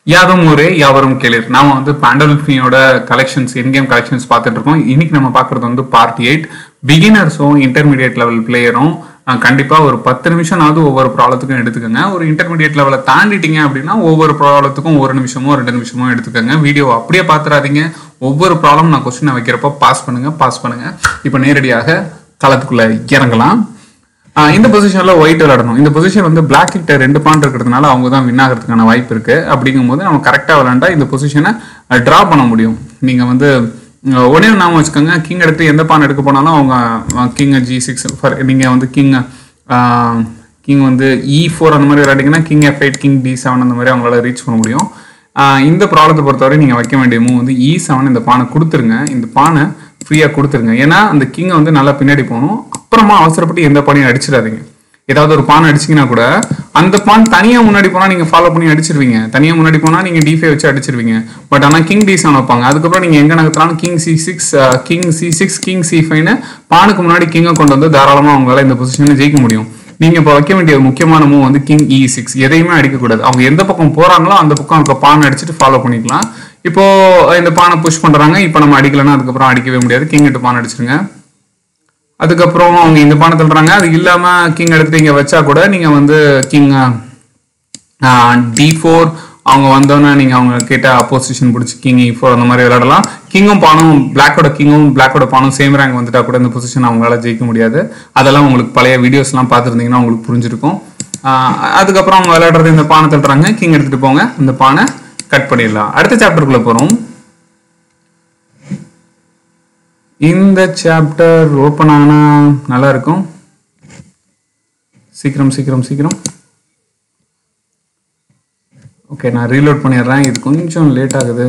யாதும் ஊரே யாவரும் கேளிர் நாம வந்து பாண்டல்ஃபியோட கலெக்ஷன்ஸ் இன்கேம் கலெக்ஷன்ஸ் பார்த்துட்டு இருக்கோம் இன்னைக்கு நம்ம பார்க்கறது வந்து பார்ட் எயிட் பிகினர்ஸும் இன்டர்மீடியட் லெவல் பிளேயரும் கண்டிப்பா ஒரு பத்து நிமிஷம்னாவது ஒவ்வொரு ப்ராப்ளத்துக்கும் எடுத்துக்கோங்க ஒரு இன்டர்மீடியட் லெவலை தாண்டிட்டீங்க அப்படின்னா ஒவ்வொரு ப்ராப்ளத்துக்கும் ஒரு நிமிஷமோ ரெண்டு நிமிஷமோ எடுத்துக்கோங்க வீடியோ அப்படியே பார்த்துறாதீங்க ஒவ்வொரு ப்ராப்ளம் நான் கொஸ்டினை வைக்கிறப்போ பாஸ் பண்ணுங்க பாஸ் பண்ணுங்க இப்போ நேரடியாக களத்துக்குள்ள இறங்கலாம் ஆஹ் இந்த பொசிஷன்ல ஒயிட் விளையாடணும் இந்த பொசிஷன் வந்து பிளாக் கிட்ட ரெண்டு பாயிண்ட் இருக்கிறதுனால அவங்க தான் வின் ஆகிறதுக்கான வாய்ப்பு இருக்கு அப்படிங்கும்போது நம்ம கரெக்டாக விளையாண்டா இந்த பொசிஷனை ட்ரா பண்ண முடியும் நீங்க வந்து அஹ், ஒண்ணே ஒன்று நாம வச்சுக்கோங்க கிங் எடுத்து எந்த பான் எடுக்க போனாலும் அவங்க கிங் ஜி சிக்ஸ் நீங்க வந்து கிங் கிங் வந்து இ ஃபோர் அந்த மாதிரி விளையாடிங்கன்னா king F eight king D seven அந்த மாதிரி அவங்களால ரீச் பண்ண முடியும் ஆஹ் இந்த ப்ராப்ளத்தை பொறுத்தவரை நீங்கள் வைக்க வேண்டிய மூவ் வந்து இ செவன் இந்த பானை கொடுத்துருங்க இந்த பானை ஃப்ரீயாக கொடுத்துருங்க ஏன்னா அந்த கிங்கை வந்து நல்லா பின்னாடி போகணும் அப்புறமா அவசரப்பட்டு எந்த பானையும் அடிச்சிடாதீங்க ஏதாவது ஒரு பான் அடிச்சிங்கன்னா கூட அந்த பான் தனியாக முன்னாடி போனால் நீங்கள் ஃபாலோ பண்ணி அடிச்சிருவீங்க தனியாக முன்னாடி போனால் நீங்கள் டிஃபை வச்சு அடிச்சிருவீங்க பட் ஆனால் கிங் டி செவன் வைப்பாங்க அதுக்கப்புறம் நீங்கள் எங்கே நகர்த்தாலும் king C six king C six king C ஃபைவ்னு பானுக்கு முன்னாடி கிங்கை கொண்டு வந்து தாராளமாக அவங்களால இந்த பொசிஷனில் ஜெயிக்க முடியும் நீங்க இப்போ வைக்க வேண்டிய ஒரு முக்கியமான மூவ் வந்து கிங் இ சிக்ஸ் எதையுமே அடிக்கக்கூடாது அவங்க எந்த பக்கம் போறாங்களோ அந்த பக்கம் இருக்க பானை அடிச்சுட்டு ஃபாலோ பண்ணிக்கலாம் இப்போ இந்த பானை புஷ் பண்றாங்க இப்போ நம்ம அடிக்கலைன்னா அதுக்கப்புறம் அடிக்கவே முடியாது கிங் எட்டு பானை அடிச்சிருங்க அதுக்கப்புறம் அவங்க இந்த பானை தள்ளுறாங்க அது இல்லாம கிங் எடுத்துட்டு இங்க வச்சா கூட நீங்க வந்து கிங் டி ஃபோர் அவங்க வந்தோன்னே நீங்க அவங்க கேட்ட அப்போசிஷன் பிடிச்சி கிங் இ ஃபோர் அந்த மாதிரி விளையாடலாம் கிங்கும் பானும் பிளாக்கோட கிங்கும் பிளாக்கோட பானும் சேம் ரேங்க் வந்துட்டா கூட இந்த பொசிஷன் அவங்களால ஜெயிக்க முடியாது அதெல்லாம் உங்களுக்கு பழைய வீடியோஸ்லாம் பார்த்துருந்தீங்கன்னா உங்களுக்கு புரிஞ்சிருக்கும் ஆஹ் அதுக்கப்புறம் அவங்க விளையாடுறது இந்த பானை தள்ளுறாங்க கிங் எடுத்துட்டு போங்க இந்த பானை கட் பண்ணிடலாம் அடுத்த சாப்டருக்குள்ள போறோம் இந்த சாப்டர் ஓப்பன் ஆனா நல்லா இருக்கும் சீக்கிரம் சீக்கிரம் சீக்கிரம் ஓகே நான் ரீலோட் பண்ணிடுறேன் இது கொஞ்சம் லேட் ஆகுது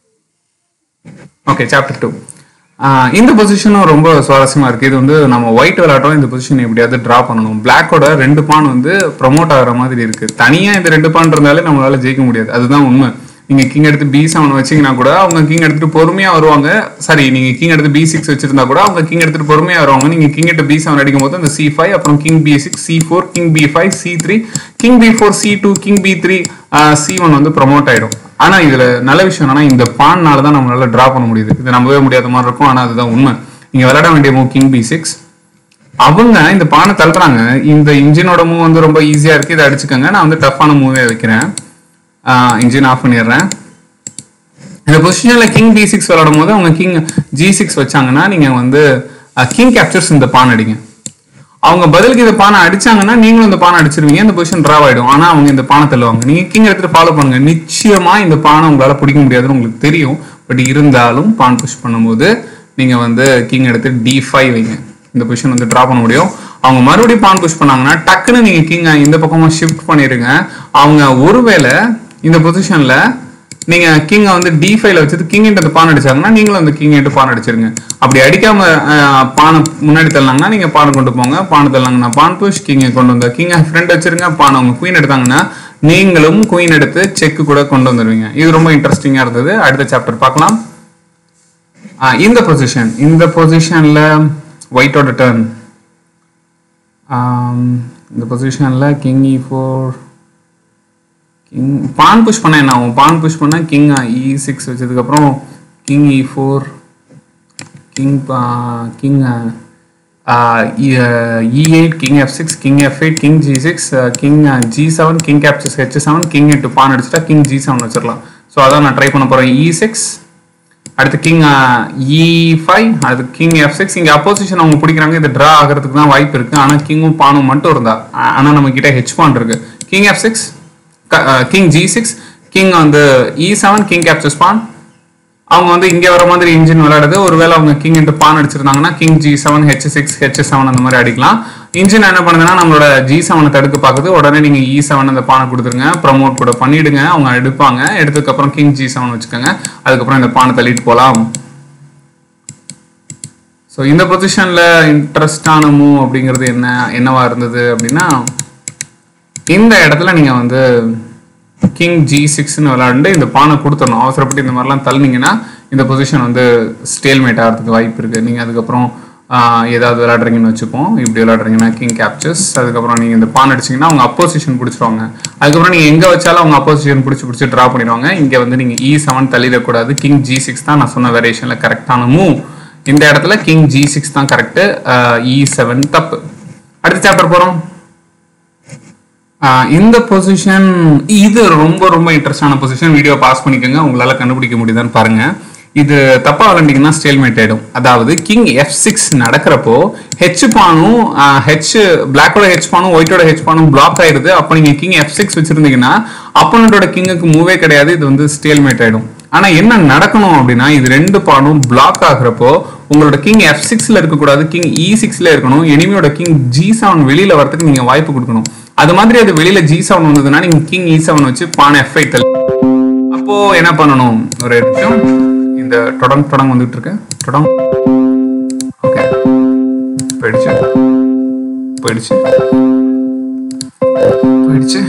ஓகே சாப்டர் டூ இந்த பொசிஷனும் ரொம்ப சுவாரஸ்யமா இருக்கு இது வந்து நம்ம ஒயிட் விளையாட்டோம் இந்த பொசிஷன் எப்படியாவது டிரா பண்ணணும் பிளாக்கோட ரெண்டு பான் வந்து ப்ரமோட் ஆகிற மாதிரி இருக்கு தனியா இந்த ரெண்டு பான் இருந்தாலே நம்மளால ஜெயிக்க முடியாது அதுதான் உண்மை நீங்க கிங் எடுத்து பி செவன் வச்சீங்கன்னா கூட அவங்க கிங் எடுத்துட்டு பொறுமையா வருவாங்க சாரி நீங்க கிங் எடுத்து பி சிக்ஸ் வச்சிருந்தா கூட அவங்க கிங் எடுத்துட்டு பொறுமையா வருவாங்க நீங்க கிங் எடுத்து பி செவன் அடிக்கும் போது அந்த சி ஃபைவ் அப்புறம் king B six C four king B five C three king B four C two king B three C one வந்து ப்ரமோட் ஆயிடும் ஆனா இதுல நல்ல விஷயம் என்னன்னா இந்த பான்னால தான் நம்மளால டிரா பண்ண முடியுது இது நம்பவே முடியாத மாதிரி இருக்கும் ஆனா அதுதான் உண்மை நீங்க விளையாட வேண்டிய மூவ் கிங் பி சிக்ஸ் அவங்க இந்த பானை தள்ளுறாங்க இந்த இன்ஜினோட மூவ் வந்து ரொம்ப ஈஸியா இருக்கு இதை அடிச்சுக்கோங்க நான் வந்து டஃப்பான மூவே வைக்கிறேன் இன்ஜின் ஆஃப் பண்ணிடுறேன் இந்த பொசிஷன்ல கிங் பி சிக்ஸ் விளையாடும் போது அவங்க கிங் ஜி சிக்ஸ் வச்சாங்கன்னா நீங்க வந்து கிங் கேப்சர்ஸ் இந்த பான் அடிங்க அவங்க பதிலுக்கு இந்த பானை அடிச்சாங்கன்னா நீங்களும் இந்த பானை அடிச்சிருவீங்க இந்த பொசிஷன் டிராவ் ஆயிடும் ஆனா அவங்க இந்த பானை தள்ளுவாங்க நீங்க கிங் எடுத்துட்டு ஃபாலோ பண்ணுங்க நிச்சயமா இந்த பானை உங்களால பிடிக்க முடியாதுன்னு உங்களுக்கு தெரியும் பட் இருந்தாலும் பான் புஷ் பண்ணும்போது நீங்க வந்து கிங் எடுத்து டி ஃபைவ் வைங்க இந்த பொசிஷன் வந்து டிரா பண்ண முடியும் அவங்க மறுபடியும் பான் புஷ் பண்ணாங்கன்னா டக்குன்னு நீங்க கிங் இந்த பக்கமா ஷிஃப்ட் பண்ணிருங்க அவங்க ஒருவேளை இந்த பொசிஷன்ல நீங்க கிங்கை வந்து டி ஃபைவ்ல வச்சுட்டு கிங் இன்ட்டு பான் அடிச்சாங்கன்னா நீங்களும் அந்த கிங் இன்ட்டு பான் அடிச்சிருங்க அப்படி அடிக்காம அஹ், பானை முன்னாடி தள்ளாங்கன்னா நீங்க பானை கொண்டு போங்க பானை தள்ளாங்கன்னா பான் புஷ் கிங்கை கொண்டு வந்த கிங்கை ஃப்ரெண்ட் வச்சிருங்க பானை அவங்க குயின் எடுத்தாங்கன்னா நீங்களும் குயின் எடுத்து செக் கூட கொண்டு வந்துருவீங்க இது ரொம்ப இன்ட்ரெஸ்டிங்கா இருந்தது அடுத்த சாப்டர் பார்க்கலாம் ஆஹ், இந்த பொசிஷன் இந்த பொசிஷன்ல ஒயிட்டோட டர்ன் இந்த பொசிஷன்ல கிங் இ ஃபோர் கிங் பான் புஷ் பண்ண என்ன ஆகும் பான் புஷ் பண்ணா கிங் இ சிக்ஸ் வச்சதுக்கப்புறம் கிங் இ four king king E eight king F six king F eight king G six king G seven king captures H seven king எட்டு pawn அடிச்சிட்டா king G seven வச்சிடலாம் so அதான் நான் try பண்ண போகிறேன் E six அடுத்து king E five அடுத்து king F six இங்கே அப்போசிஷன் அவங்க பிடிக்கிறாங்க இது ட்ரா ஆகிறதுக்கு தான் வாய்ப்பு இருக்கு ஆனால் கிங்கும் பானும் மட்டும் இருந்தா ஆனால் நம்ம கிட்ட ஹெச் பான் இருக்கு king F six king G six king வந்து இ செவன் கிங் கேப்சஸ் பான் அவங்க வந்து இங்கே வர மாதிரி இன்ஜின் விளையாடுது ஒருவேளை அவங்க கிங் இன்ட்டு பான் அடிச்சிருந்தாங்கன்னா king G seven H six H seven அந்த மாதிரி அடிக்கலாம் இன்ஜின் என்ன பண்ணுதுன்னா நம்மளோட ஜி செவனை தடுக்க பார்க்குது உடனே நீங்கள் இ செவன் அந்த பானை கொடுத்துருங்க ப்ரமோட் கூட பண்ணிடுங்க அவங்க எடுப்பாங்க எடுத்ததுக்கப்புறம் கிங் ஜி செவன் வச்சுக்கோங்க அதுக்கப்புறம் இந்த பானை தள்ளிட்டு போகலாம் ஸோ இந்த பொசிஷனில் இன்ட்ரெஸ்டான மூவ் அப்படிங்கிறது என்ன என்னவா இருந்தது அப்படின்னா இந்த இடத்துல நீங்கள் வந்து கிங் ஜி சிக்ஸ்னு விளையாண்டு இந்த பானை கொடுத்துடணும் அவசரப்பட்டு இந்த மாதிரிலாம் தள்ளினீங்கன்னா இந்த பொசிஷன் வந்து ஸ்டேல்மேட் ஆகிறதுக்கு வாய்ப்பு இருக்குது நீங்கள் அதுக்கப்புறம் ஆஹ் ஏதாவது விளையாடுறீங்கன்னு வச்சுப்போம் இப்படி விளையாடுறீங்கன்னா கிங் கேப்சர்ஸ் அதுக்கப்புறம் நீங்கள் இந்த பான் அடிச்சீங்கன்னா அவங்க அப்போசிஷன் பிடிச்சிருவாங்க அதுக்கப்புறம் நீங்கள் எங்கே வச்சாலும் அவங்க அப்போசிஷன் பிடிச்சி பிடிச்சி ட்ரா பண்ணிடுவாங்க இங்கே வந்து நீங்கள் இ செவன் தள்ளிடக்கூடாது கிங் ஜி சிக்ஸ் தான் நான் சொன்ன வேரியேஷனில் கரெக்டான மூவ் இந்த இடத்துல கிங் ஜி சிக்ஸ் தான் கரெக்டு இ செவன் தப்பு அடுத்த சாப்டர் போகிறோம் ஆஹ் இந்த பொசிஷன் இது ரொம்ப ரொம்ப இன்ட்ரெஸ்டான பொசிஷன் வீடியோ பாஸ் பண்ணிக்கோங்க உங்களால கண்டுபிடிக்க முடியுதான்னு பாருங்க இது தப்பா விளையாண்டிங்கன்னா ஸ்டேல்மேட் ஆயிடும் அதாவது கிங் எஃப் சிக்ஸ் நடக்கிறப்போ ஹெச் பானும் ஹெச் பிளாக்கோட ஹெச் பானும் ஒயிட்டோட ஹெச் பானும் பிளாக் ஆயிருது அப்போ நீங்க கிங் எஃப் சிக்ஸ் வச்சிருந்தீங்கன்னா அப்பனோட கிங்குக்கு மூவே கிடையாது இது வந்து ஸ்டேல்மேட் ஆயிடும் ஆனா என்ன நடக்கணும் அப்படின்னா இது ரெண்டு பானும் பிளாக் ஆகுறப்போ உங்களோட கிங் எஃப் சிக்ஸ்ல இருக்கக்கூடாது கிங் இ சிக்ஸ்ல இருக்கணும் எனிமியோட கிங் ஜி செவன் வெளியில வரதுக்கு நீங்க வாய்ப்பு கொடுக்கணும் அது மாதிரி அது வெளியில ஜி செவன் வந்ததுன்னா நீங்க கிங் இ செவன் வச்சு பானை எஃப் ஐ அப்போ என்ன பண்ணணும் ஒரு நிமிஷம் இந்த தொடங் தொடங் வந்துட்டு இருக்கு தொடங் ஓகே போயிடுச்சு போயிடுச்சு போயிடுச்சு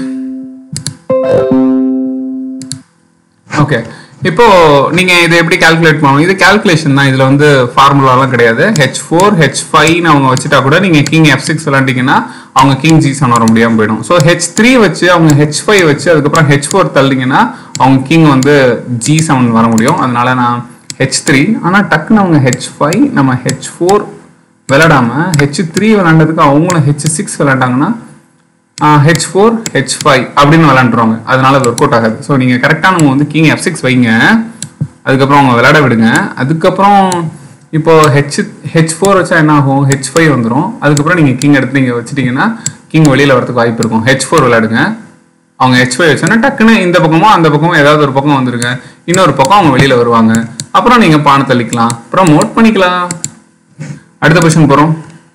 ஓகே இப்போ நீங்க இதை எப்படி கால்குலேட் பண்ணணும் இது கால்குலேஷன் தான் இதுல வந்து ஃபார்முலாலாம் கிடையாது ஹெச் ஃபோர் ஹெச் ஃபைவ்னு அவங்க வச்சுட்டா கூட நீங்க கிங் எஃப் சிக்ஸ் விளாண்டிங்கன்னா அவங்க கிங் ஜி செவன் வர முடியாம போயிடும் ஸோ ஹெச் த்ரீ வச்சு அவங்க ஹெச் ஃபைவ் வச்சு அதுக்கப்புறம் ஹெச் ஃபோர் தள்ளிங்கன்னா அவங்க கிங் வந்து ஜி செவன் வர முடியும் அதனால நான் ஹெச் த்ரீ ஆனால் டக்குன்னு அவங்க ஹெச் ஃபைவ் நம்ம ஹெச் ஃபோர் விளையாடாம ஹெச் த்ரீ விளையாண்டதுக்கு அவங்களும் ஹெச் சிக்ஸ் விளையாண்டாங்கன்னா ஹெச் ஃபோர் ஹெச் ஃபைவ் அப்படின்னு விளாண்டுருவாங்க அதனால அது ஒர்க் அவுட் ஆகாது ஸோ நீங்கள் கரெக்டாக வந்து கிங் எஃப் சிக்ஸ் வைங்க அதுக்கப்புறம் அவங்க விளையாட விடுங்க அதுக்கப்புறம் இப்போ ஹெச் ஹெச் ஃபோர் வச்சா என்ன ஆகும் ஹெச் ஃபைவ் வந்துடும் அதுக்கப்புறம் நீங்கள் கிங் எடுத்து நீங்கள் வச்சுட்டீங்கன்னா கிங் வெளியில் வரதுக்கு வாய்ப்பு இருக்கும் ஹெச் ஃபோர் விளையாடுங்க அவங்க ஹெச் ஃபைவ் வச்சோன்னா டக்குன்னு இந்த பக்கமோ அந்த பக்கமோ ஏதாவது ஒரு பக்கம் வந்துருங்க இன்னொரு பக்கம் அவங்க வெளியில் வருவாங்க அப்புறம் நீங்கள் பானை தள்ளிக்கலாம் அப்புறம் மோட் பண்ணிக்கலாம் அடுத்த கொஸ்டின் போகிறோம்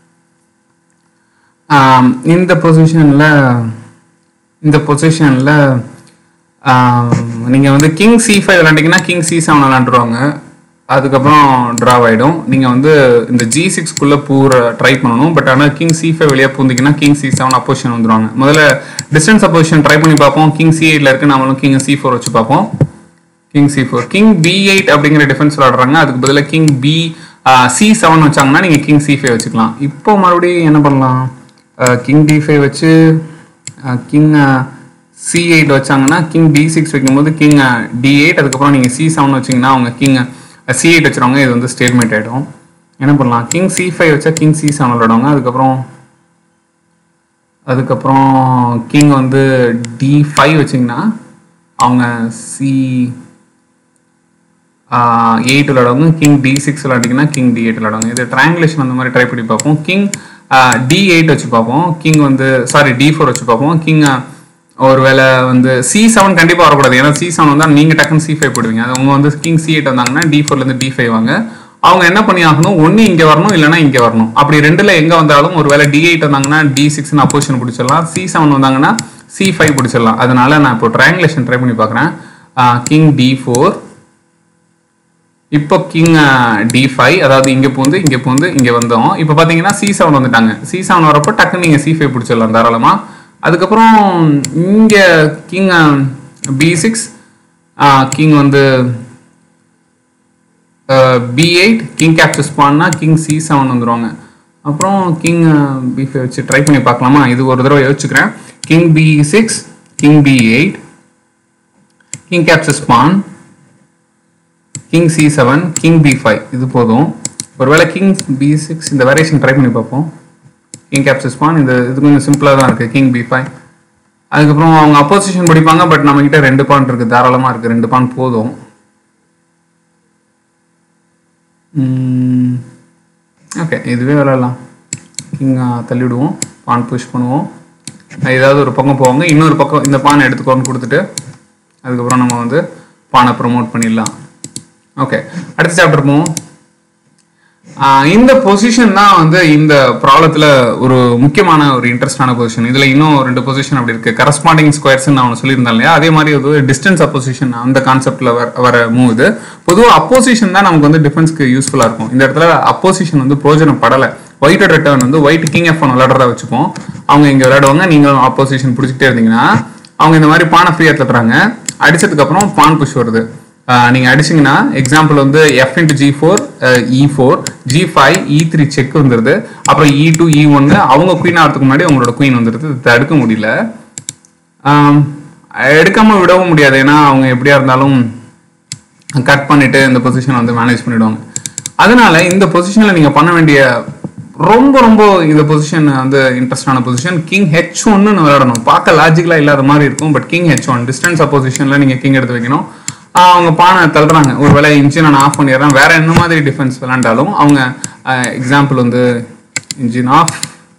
ஆம், இந்த பொசிஷனில் இந்த பொசிஷனில் நீங்கள் வந்து கிங் சி ஃபைவ் விளாண்டிங்கன்னா கிங் சி செவன் விளாண்டுருவாங்க அதுக்கப்புறம் ட்ராவ் ஆகிடும் நீங்கள் வந்து இந்த ஜி சிக்ஸ்க்குள்ளே பூர ட்ரை பண்ணணும் பட் ஆனால் கிங் சி ஃபைவ் வெளியே பூந்திங்கன்னா கிங் சி செவன் அப்போசிஷன் வந்துருவாங்க முதல்ல டிஸ்டன்ஸ் அப்போசிஷன் ட்ரை பண்ணி பார்ப்போம் கிங் சி எயிட்டில் இருக்கு நம்மளும் கிங் சி ஃபோர் வச்சு பார்ப்போம் king c four king b eight அப்படிங்கிற டிஃபென்ஸ் விளாடுறாங்க அதுக்கு பதிலாக கிங் பி சி செவன் வச்சாங்கன்னா நீங்கள் கிங் சி ஃபைவ் வச்சுக்கலாம் இப்போ மறுபடியும் என்ன பண்ணலாம் கிங் டி ஃபைவ் வச்சு கிங் சி எயிட் வச்சாங்கன்னா கிங் டி சிக்ஸ் வைக்கும்போது கிங் டி எயிட் அதுக்கப்புறம் நீங்கள் சி செவன் வச்சிங்கன்னா அவங்க கிங் சி எயிட் வச்சுருவாங்க இது வந்து ஸ்டேட்மெண்ட் ஆகிடும் என்ன பண்ணலாம் கிங் சி ஃபைவ் வச்சா கிங் சி செவன் விளையாடுவாங்க அதுக்கப்புறம் அதுக்கப்புறம் கிங் வந்து டி ஃபைவ் வச்சிங்கன்னா அவங்க சி எயிட் விளையாடுவாங்க கிங் டி சிக்ஸ் விளையாண்டிங்கன்னா கிங் டி எயிட் விளையாடுவாங்க இது ட்ரையாங்குலேஷன் அந்த மாதிரி ட்ரை பண்ணி பார்ப்போம் கிங் டி எயிட் வச்சு பார்ப்போம் கிங் வந்து சாரி டி ஃபோர் வச்சு பார்ப்போம் கிங் ஒருவேளை வந்து சி செவன் கண்டிப்பாக வரக்கூடாது ஏன்னா சி செவன் வந்தால் நீங்கள் டக்குன்னு சி ஃபைவ் போடுவீங்க அது அவங்க வந்து கிங் சி எயிட் வந்தாங்கன்னா டி ஃபோர்லேருந்து டி ஃபைவ் வாங்க அவங்க என்ன பண்ணி ஆகணும் ஒன்று இங்கே வரணும் இல்லைன்னா இங்கே வரணும் அப்படி ரெண்டில் எங்கே வந்தாலும் ஒருவேளை டி எயிட் வந்தாங்கன்னா டி சிக்ஸ்னு அப்போசிஷன் பிடிச்சிடலாம் சி செவன் வந்தாங்கன்னா சி ஃபைவ் பிடிச்சிடலாம் அதனால நான் இப்போ ட்ரையாங்குலேஷன் ட்ரை பண்ணி பார்க்குறேன் கிங் டி ஃபோர் இப்போ கிங் டி ஃபைவ் அதாவது இங்கே பூந்து இங்கே பூந்து இங்கே வந்தோம் இப்போ பார்த்தீங்கன்னா சி செவன் வந்துட்டாங்க சி செவன் வரப்போ டக்குன்னு நீங்கள் சி ஃபைவ் பிடிச்சிடலாம் தாராளமாக அதுக்கப்புறம் இங்கே கிங் பி சிக்ஸ் கிங் வந்து பி எயிட் கிங் கேப்சர்ஸ் பண்ணா கிங் சி செவன் வந்துருவாங்க அப்புறம் கிங் பி ஃபைவ் வச்சு ட்ரை பண்ணி பார்க்கலாமா இது ஒரு தடவை யோசிச்சுக்கிறேன் king B six king b eight king captures pawn king c seven king B five இது போதும் ஒருவேளை கிங் பி சிக்ஸ் இந்த வேரியேஷன் ட்ரை பண்ணி பார்ப்போம் கிங் கேப்சஸ் பான் இந்த இது கொஞ்சம் சிம்பிளாக தான் இருக்குது கிங் பி ஃபைவ் அதுக்கப்புறம் அவங்க அப்போசிஷன் படிப்பாங்க பட் நம்மக்கிட்ட ரெண்டு பான் இருக்குது தாராளமாக இருக்குது ரெண்டு பான் போதும் ஓகே இதுவே விளையாடலாம் கிங் தள்ளிவிடுவோம் பான் புஷ் பண்ணுவோம் ஏதாவது ஒரு பக்கம் போவாங்க இன்னொரு பக்கம் இந்த பானை எடுத்துக்கோன்னு கொடுத்துட்டு அதுக்கப்புறம் நம்ம வந்து பானை ப்ரொமோட் பண்ணிடலாம் ஓகே அடுத்த சாப்டர் போவோம் ஆஹ் இந்த பொசிஷன் தான் வந்து இந்த ப்ராப்ளத்தில் ஒரு முக்கியமான ஒரு இன்ட்ரெஸ்டான பொசிஷன் இதில் இன்னும் ரெண்டு பொசிஷன் அப்படி இருக்கு கரஸ்பாண்டிங் ஸ்கொயர்ஸ் நான் ஒன்று சொல்லியிருந்தேன் இல்லையா அதே மாதிரி அது டிஸ்டன்ஸ் அப்போசிஷன் அந்த கான்செப்டில் வர வர மூவ் இது பொதுவாக அப்போசிஷன் தான் நமக்கு வந்து டிஃபென்ஸ்க்கு யூஸ்ஃபுல்லாக இருக்கும் இந்த இடத்துல அப்போசிஷன் வந்து பிரோஜனம் படலை ஒயிட்டோட ரிட்டர்ன் வந்து ஒயிட் கிங் எஃப் ஒன் விளையாடுறதா வச்சுப்போம் அவங்க இங்கே விளையாடுவாங்க நீங்களும் அப்போசிஷன் பிடிச்சிக்கிட்டே இருந்தீங்கன்னா அவங்க இந்த மாதிரி பானை ஃப்ரீயாக தட்டுறாங்க அடிச்சதுக்கு அப்புறம் பான் புஷ் வருது நீங்க அடிச்சீங்கன்னா எக்ஸாம்பிள் வந்து f into g four e four g five e three check வந்துருது அப்புறம் இ டூ இ ஒன்னு அவங்க குயின் ஆகிறதுக்கு முன்னாடி உங்களோட குயின் வந்துருது இது தடுக்க முடியல ஆம், எடுக்காம விடவும் முடியாது ஏன்னா அவங்க எப்படியா இருந்தாலும் கட் பண்ணிட்டு இந்த பொசிஷன் வந்து மேனேஜ் பண்ணிடுவாங்க அதனால இந்த பொசிஷன்ல நீங்க பண்ண வேண்டிய ரொம்ப ரொம்ப இந்த பொசிஷன் வந்து இன்ட்ரெஸ்டான பொசிஷன் கிங் ஹெச் ஒன்னு விளையாடணும் பார்க்க லாஜிக்கலா இல்லாத மாதிரி இருக்கும் but king h one distance அப்போசிஷன்ல நீங்க கிங் எடுத்து வைக்கணும் ஆஹ் அவங்க பானை தள்ளுறாங்க ஒருவேளை இன்ஜின் நான் ஆஃப் பண்ணிடுறேன் வேற என்ன மாதிரி டிஃபென்ஸ் விளையாண்டாலும் அவங்க எக்ஸாம்பிள் வந்து இன்ஜின் ஆஃப்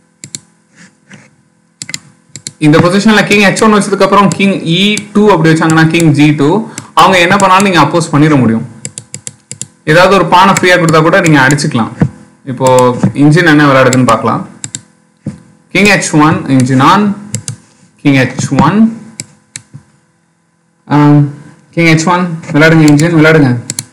இந்த பொசிஷன்ல கிங் ஹெச் ஒன் வச்சதுக்கு அப்புறம் கிங் இ டூ அப்படி வச்சாங்கன்னா கிங் ஜி டூ அவங்க என்ன பண்ணாலும் நீங்க அப்போஸ் பண்ணிட முடியும் ஏதாவது ஒரு பானை ஃப்ரீயா கொடுத்தா கூட நீங்க அடிச்சுக்கலாம் இப்போ இன்ஜின் என்ன விளையாடுதுன்னு பார்க்கலாம் king h one engine on king h one king h one விளையாடுங்க இன்ஜின் விளையாடுங்க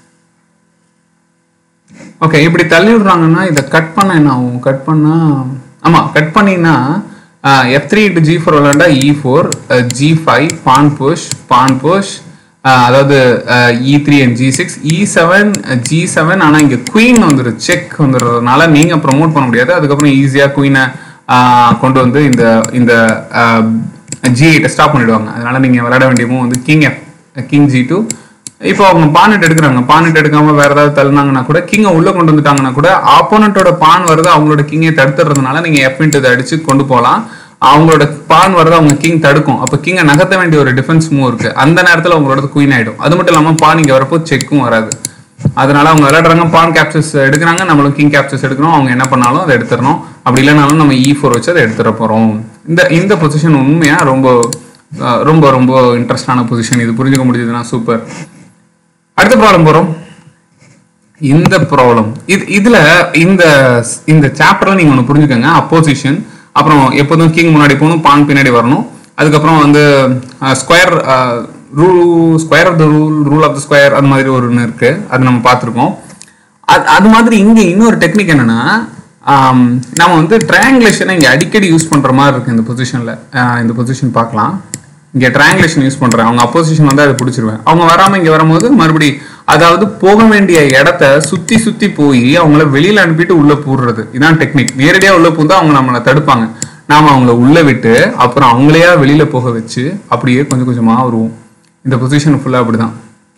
ஓகே இப்படி தள்ளி விடுறாங்கன்னா இதை கட் பண்ண என்ன ஆகும் கட் பண்ணா ஆமா கட் பண்ணினா f three into g four விளையாண்டா e four g five pawn push pawn push அதாவது e three and g six e seven g seven ஆனால் இங்கே குயின் வந்துடும் செக் வந்துடுறதுனால நீங்கள் ப்ரொமோட் பண்ண முடியாது அதுக்கப்புறம் ஈஸியாக குயினை கொண்டு வந்து இந்த இந்த ஜி எயிட்டை ஸ்டாப் பண்ணிடுவாங்க அதனால நீங்கள் விளையாட வேண்டிய move வந்து king f king g two இப்போ அவங்க பானட் எடுக்கிறாங்க பானட் எடுக்காம வேற ஏதாவது தள்ளினாங்கன்னா கூட கிங்கை உள்ள கொண்டு வந்துட்டாங்கன்னா கூட ஆப்போனட்டோட பான் வருது அவங்களோட கிங்கை தடுத்துறதுனால நீங்க எஃப் இன்ட்டு அடிச்சு கொண்டு போகலாம் அவங்களோட பான் வருது அவங்க கிங் தடுக்கும் அப்போ கிங்கை நகர்த்த வேண்டிய ஒரு டிஃபென்ஸ் மூவ் இருக்கு அந்த நேரத்தில் அவங்களோட குயின் ஆயிடும் அது மட்டும் இல்லாமல் பான் இங்கே வரப்போ செக்கும் வராது அதனால அவங்க விளையாடுறாங்க பான் கேப்சர்ஸ் எடுக்கிறாங்க நம்மளும் கிங் கேப்சர்ஸ் எடுக்கணும் அவங்க என்ன பண்ணாலும் அதை எடுத்துடணும் அப்படி இல்லைனாலும் நம்ம இ ஃபோர் வச்சு அதை எடுத்துட போறோம் இந்த இந்த பொசிஷன் உண்மையா ரொம்ப அஹ், ரொம்ப ரொம்ப இன்ட்ரெஸ்டான பொசிஷன் இது புரிஞ்சுக்க முடிஞ்சதுன்னா சூப்பர் அடுத்த ப்ராப்ளம் போறோம் இந்த ப்ராப்ளம் இது இதுல இந்த இந்த சாப்டர்ல நீங்க ஒன்று புரிஞ்சுக்கோங்க அப்போசிஷன் அப்புறம் எப்போதும் கிங் முன்னாடி போகணும் பான் பின்னாடி வரணும் அதுக்கப்புறம் வந்து square rule square of the rule rule of the square அது மாதிரி ஒரு ஒன்று இருக்கு அது நம்ம பார்த்துருக்கோம் அது அது மாதிரி இங்க இன்னொரு டெக்னிக் என்னன்னா ஆம், நம்ம வந்து ட்ரையாங்குலேஷனை இங்க அடிக்கடி யூஸ் பண்ற மாதிரி இருக்கு இந்த பொசிஷன்ல இந்த பொசிஷன் பார்க்கலாம் இங்க ட்ரையாங்குலேஷன் யூஸ் பண்றேன் அவங்க அப்போசிஷன் வந்து அதை பிடிச்சிருவேன் அவங்க வராம இங்க வரும்போது மறுபடி அதாவது போக வேண்டிய இடத்த சுத்தி சுத்தி போய் அவங்கள வெளியில அனுப்பிட்டு உள்ள போடுறது இதான் டெக்னிக் நேரடியா உள்ள பூந்தா அவங்க நம்மளை தடுப்பாங்க நாம அவங்கள உள்ள விட்டு அப்புறம் அவங்களையா வெளியில போக வச்சு அப்படியே கொஞ்சம் கொஞ்சமா வருவோம் இந்த பொசிஷன் ஃபுல்லா அப்படிதான்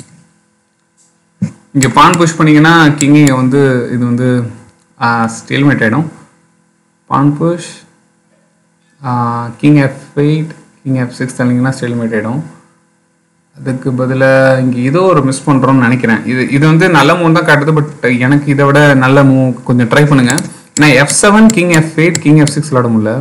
இங்க பான் புஷ் பண்ணீங்கன்னா கிங் இங்க வந்து இது வந்து ஸ்டேல்மேட் ஆயிடும் pawn push king F eight king F six தள்ளிங்கன்னா ஸ்டேல்மேட் ஆயிடும் அதுக்கு பதிலாக இங்கே ஏதோ ஒரு மிஸ் பண்ணுறோம்னு நினைக்கிறேன் இது இது வந்து நல்ல மூவ் தான் காட்டுது பட் எனக்கு இதை விட நல்ல மூவ் கொஞ்சம் ட்ரை பண்ணுங்க நான் f seven king F eight king F six விளாட முடியல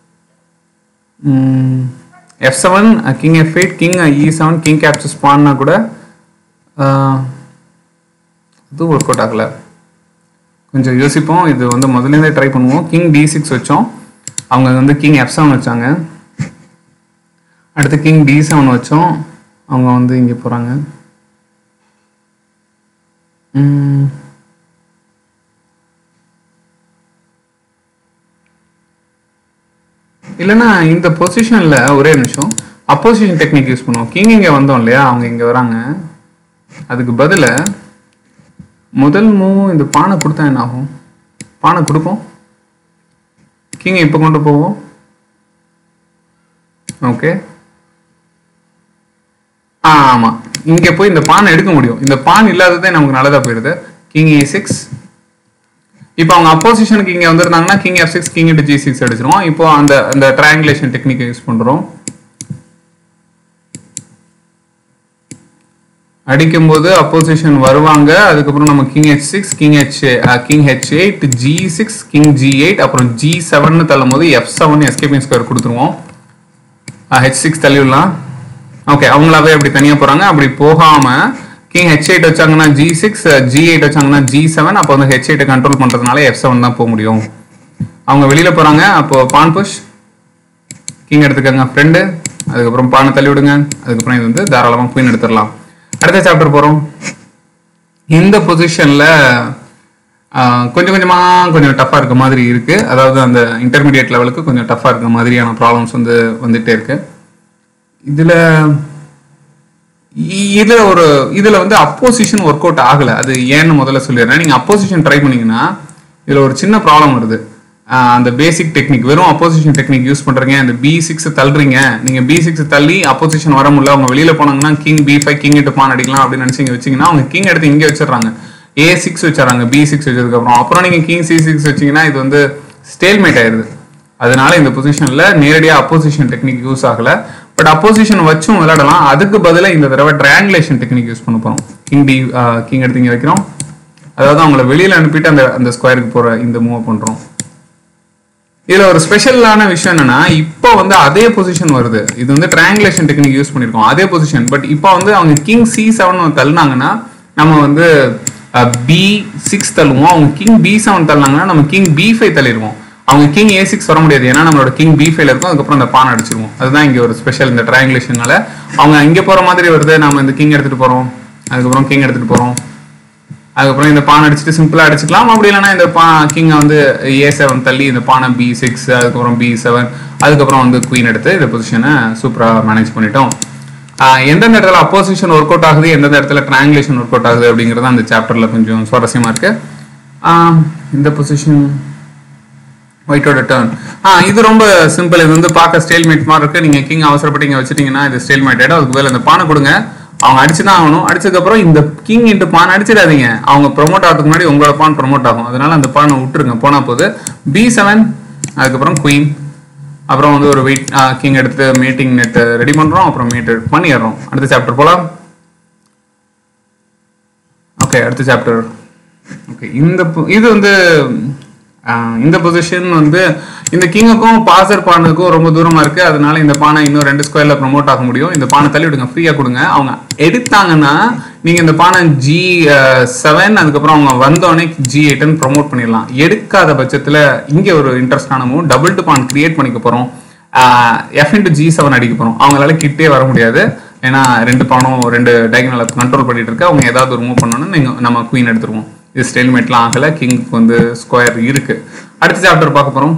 f seven king F eight king e seven king captures பான்னா கூட ஆஹ், அது ஒர்க் அவுட் ஆகல கொஞ்சம் யோசிப்போம் இது வந்து முதல்லேருந்தே ட்ரை பண்ணுவோம் கிங் டி சிக்ஸ் வச்சோம் அவங்க வந்து கிங் எஃப் செவன் வச்சாங்க அடுத்து கிங் டி செவன் வச்சோம் அவங்க வந்து இங்கே போகிறாங்க இல்லைன்னா இந்த பொசிஷனில் ஒரே நிமிஷம் அப்போசிஷன் டெக்னிக் யூஸ் பண்ணுவோம் கிங் இங்கே வந்தோம் இல்லையா அவங்க இங்கே வராங்க அதுக்கு பதிலா முதல் மூவ் இந்த பானை கொடுத்தா என்ன ஆகும் பானை கொடுப்போம் கிங் இப்போ கொண்டு போவோம் ஓகே ஆ ஆமா இங்க போய் இந்த பானை எடுக்க முடியும் இந்த பான் இல்லாததே நமக்கு நல்லதா போயிடுது கிங் ஏ சிக்ஸ் இப்போ அவங்க அப்போசிஷனுக்கு இங்க வந்திருந்தாங்கன்னா king F six king into g six அடிச்சிருவோம் இப்போ அந்த அந்த ட்ரையாங்குலேஷன் டெக்னிக்கை யூஸ் பண்றோம் அடிக்கும்போது அப்போசிஷன் வருவாங்க அதுக்கப்புறம் நம்ம king h six king h king h eight g six king g eight அப்புறம் ஜி செவன் தள்ளும் போது எஃப் செவன் எஸ்கேபிங் ஸ்கொயர் கொடுத்துருவோம் ஹெச் சிக்ஸ் தள்ளி விடலாம் ஓகே அவங்களாவே அப்படி தனியாக போகிறாங்க அப்படி போகாம கிங் ஹெச் எயிட் வச்சாங்கன்னா ஜி சிக்ஸ் ஜி எயிட் வச்சாங்கன்னா ஜி செவன் அப்போ வந்து ஹெச் எயிட்டை கண்ட்ரோல் பண்ணுறதுனால எஃப் செவன் தான் போக முடியும் அவங்க வெளியில் போகிறாங்க அப்போ பான் புஷ் கிங் எடுத்துக்கோங்க ஃப்ரெண்டு அதுக்கப்புறம் பானை தள்ளி விடுங்க அதுக்கப்புறம் இது வந்து தாராளமாக குயின் எடுத்துடலாம் அடுத்த சாப்டர் போகிறோம் இந்த பொசிஷனில் கொஞ்சம் கொஞ்சமாக கொஞ்சம் டஃப்பாக இருக்க மாதிரி இருக்கு அதாவது அந்த இன்டர்மீடியட் லெவலுக்கு கொஞ்சம் டஃப்பாக இருக்க மாதிரியான ப்ராப்ளம்ஸ் வந்து வந்துட்டே இருக்கு இதில் இ- இதுல ஒரு இதுல வந்து அப்போசிஷன் ஒர்க் அவுட் ஆகல அது ஏன்னு முதல்ல சொல்லிடுறேன் நீங்க அப்போசிஷன் ட்ரை பண்ணீங்கன்னா இதுல ஒரு சின்ன ப்ராப்ளம் வருது ஆஹ் அந்த பேசிக் டெக்னிக் வெறும் அப்போசிஷன் டெக்னிக் யூஸ் பண்றீங்க அந்த பி சிக்ஸ் தள்ளுறீங்க நீங்க பி சிக்ஸ் தள்ளி அப்போசிஷன் வர முடியல அவங்க வெளியில போனாங்கன்னா கிங் பி ஃபைவ் கிங் இட்டு பான் அடிக்கலாம் அப்படின்னு நினைச்சீங்க வச்சீங்கன்னா அவங்க கிங் எடுத்து இங்கே வச்சிடுறாங்க ஏ சிக்ஸ் வச்சிடறாங்க பி சிக்ஸ் வச்சதுக்கு அப்புறம் அப்புறம் நீங்க கிங் சி சிக்ஸ் வச்சீங்கன்னா இது வந்து ஸ்டேல்மேட் ஆயிருது அதனால இந்த பொசிஷன்ல நேரடியா அப்போசிஷன் டெக்னிக் யூஸ் ஆகல பட் அப்போசிஷன் வச்சும் விளையாடலாம் அதுக்கு பதிலா இந்த தடவை ட்ரையாங்குலேஷன் டெக்னிக் யூஸ் பண்ண போறோம் கிங் டி கிங் எடுத்து இங்க வைக்கிறோம் அதாவது அவங்கள வெளியில அனுப்பிட்டு அந்த அந்த ஸ்கொயருக்கு போற இந்த மூவ் பண்றோம் இதுல ஒரு ஸ்பெஷலான விஷயம் என்னன்னா இப்போ வந்து அதே பொசிஷன் வருது இது வந்து ட்ரையாங்குலேஷன் டெக்னிக் யூஸ் பண்ணிருக்கோம் அதே பொசிஷன் பட் இப்போ வந்து அவங்க கிங் சி செவன் தள்ளினாங்கன்னா நம்ம வந்து பி சிக்ஸ் தள்ளுவோம் அவங்க கிங் பி செவன் தள்ளினாங்கன்னா நம்ம கிங் பி ஃபைவ் தள்ளிடுவோம் அவங்க கிங் ஏ சிக்ஸ் வர முடியாது ஏன்னா நம்மளோட கிங் பி ஃபைவ்ல இருக்கும் அதுக்கப்புறம் அந்த பான் அடிச்சிருவோம் அதுதான் இங்க ஒரு ஸ்பெஷல் இந்த ட்ரையாங்குலேஷனால அவங்க இங்க போற மாதிரி வருது நம்ம இந்த கிங் எடுத்துட்டு போறோம் அதுக்கப்புறம் கிங் எடுத்துட்டு போறோம் அதுக்கப்புறம் இந்த பானை அடிச்சுட்டு சிம்பிளா அடிச்சுக்கலாம் அப்படி இல்லைன்னா இந்த பா கிங்கை வந்து ஏ செவன் தள்ளி இந்த பானை பி சிக்ஸ் அதுக்கப்புறம் பி செவன் அதுக்கப்புறம் வந்து குயின் எடுத்து இந்த பொசிஷனை சூப்பரா மேனேஜ் பண்ணிட்டோம் ஆஹ் எந்தெந்த இடத்துல அப்போசிஷன் ஒர்க் அவுட் ஆகுது எந்தெந்த இடத்துல ட்ராங்குலேஷன் ஒர்க் அவுட் ஆகுது அப்படிங்கிறது அந்த சாப்டர்ல கொஞ்சம் சுவாரஸ்யமா இருக்கு ஆஹ் இந்த பொசிஷன் ஒயிட்டோட டர்ன் ஆ இது ரொம்ப சிம்பிள் இது வந்து பார்க்க ஸ்டேல்மேட் மாதிரி இருக்கு நீங்க கிங் அவசரப்பட்டீங்க வச்சுட்டீங்கன்னா இது ஸ்டேல்மேட் ஆயிடும் அதுக்கு மேல இந்த பானை கொடுங்க அவங்க அடிச்சுதான் ஆகணும் அடிச்சதுக்கப்புறம் இந்த கிங் இன்ட்டு பான் அடிச்சிடாதீங்க அவங்க ப்ரொமோட் ஆகிறதுக்கு முன்னாடி உங்களோட பான் ப்ரொமோட் ஆகும் அதனால அந்த பானை விட்டுருங்க போனா போது பி செவன் அதுக்கப்புறம் குயின் அப்புறம் வந்து ஒரு வெயிட் கிங் எடுத்து மீட்டிங் நெட் ரெடி பண்றோம் அப்புறம் மீட் பண்ணிடுறோம் அடுத்த சாப்டர் போலாம் ஓகே அடுத்த சாப்டர் ஓகே இந்த பொ- இது வந்து ஆஹ், இந்த பொசிஷன் வந்து இந்த கிங்குக்கும் பாசர் பானுக்கும் ரொம்ப தூரமா இருக்கு அதனால இந்த பானை இன்னும் ரெண்டு ஸ்கொயர்ல ப்ரோமோட் ஆக முடியும் இந்த பானை தள்ளி விடுங்க ஃப்ரீயா கொடுங்க அவங்க எடுத்தாங்கன்னா நீங்க இந்த பானை ஜி செவன் அதுக்கப்புறம் அவங்க வந்தோடனே ஜி எயிட்னு ப்ரோமோட் பண்ணிடலாம் எடுக்காத பட்சத்துல இங்க ஒரு இன்ட்ரெஸ்டான move double to pawn create பண்ணிக்க போறோம் எஃப் இன்டு ஜி செவன் அடிக்க போறோம் அவங்களால கிட்டே வர முடியாது ஏன்னா ரெண்டு பானும் ரெண்டு டைகனலை கண்ட்ரோல் பண்ணிட்டு இருக்கு அவங்க ஏதாவது ஒரு மூவ் பண்ணணும்னு நீங்க நம்ம குயின் எடுத்துருவோம் இது ஸ்டெயில்மேட்லாம் ஆகல கிங்க்கு வந்து ஸ்கொயர் இருக்கு அடுத்த சாப்டர் பார்க்க போறோம்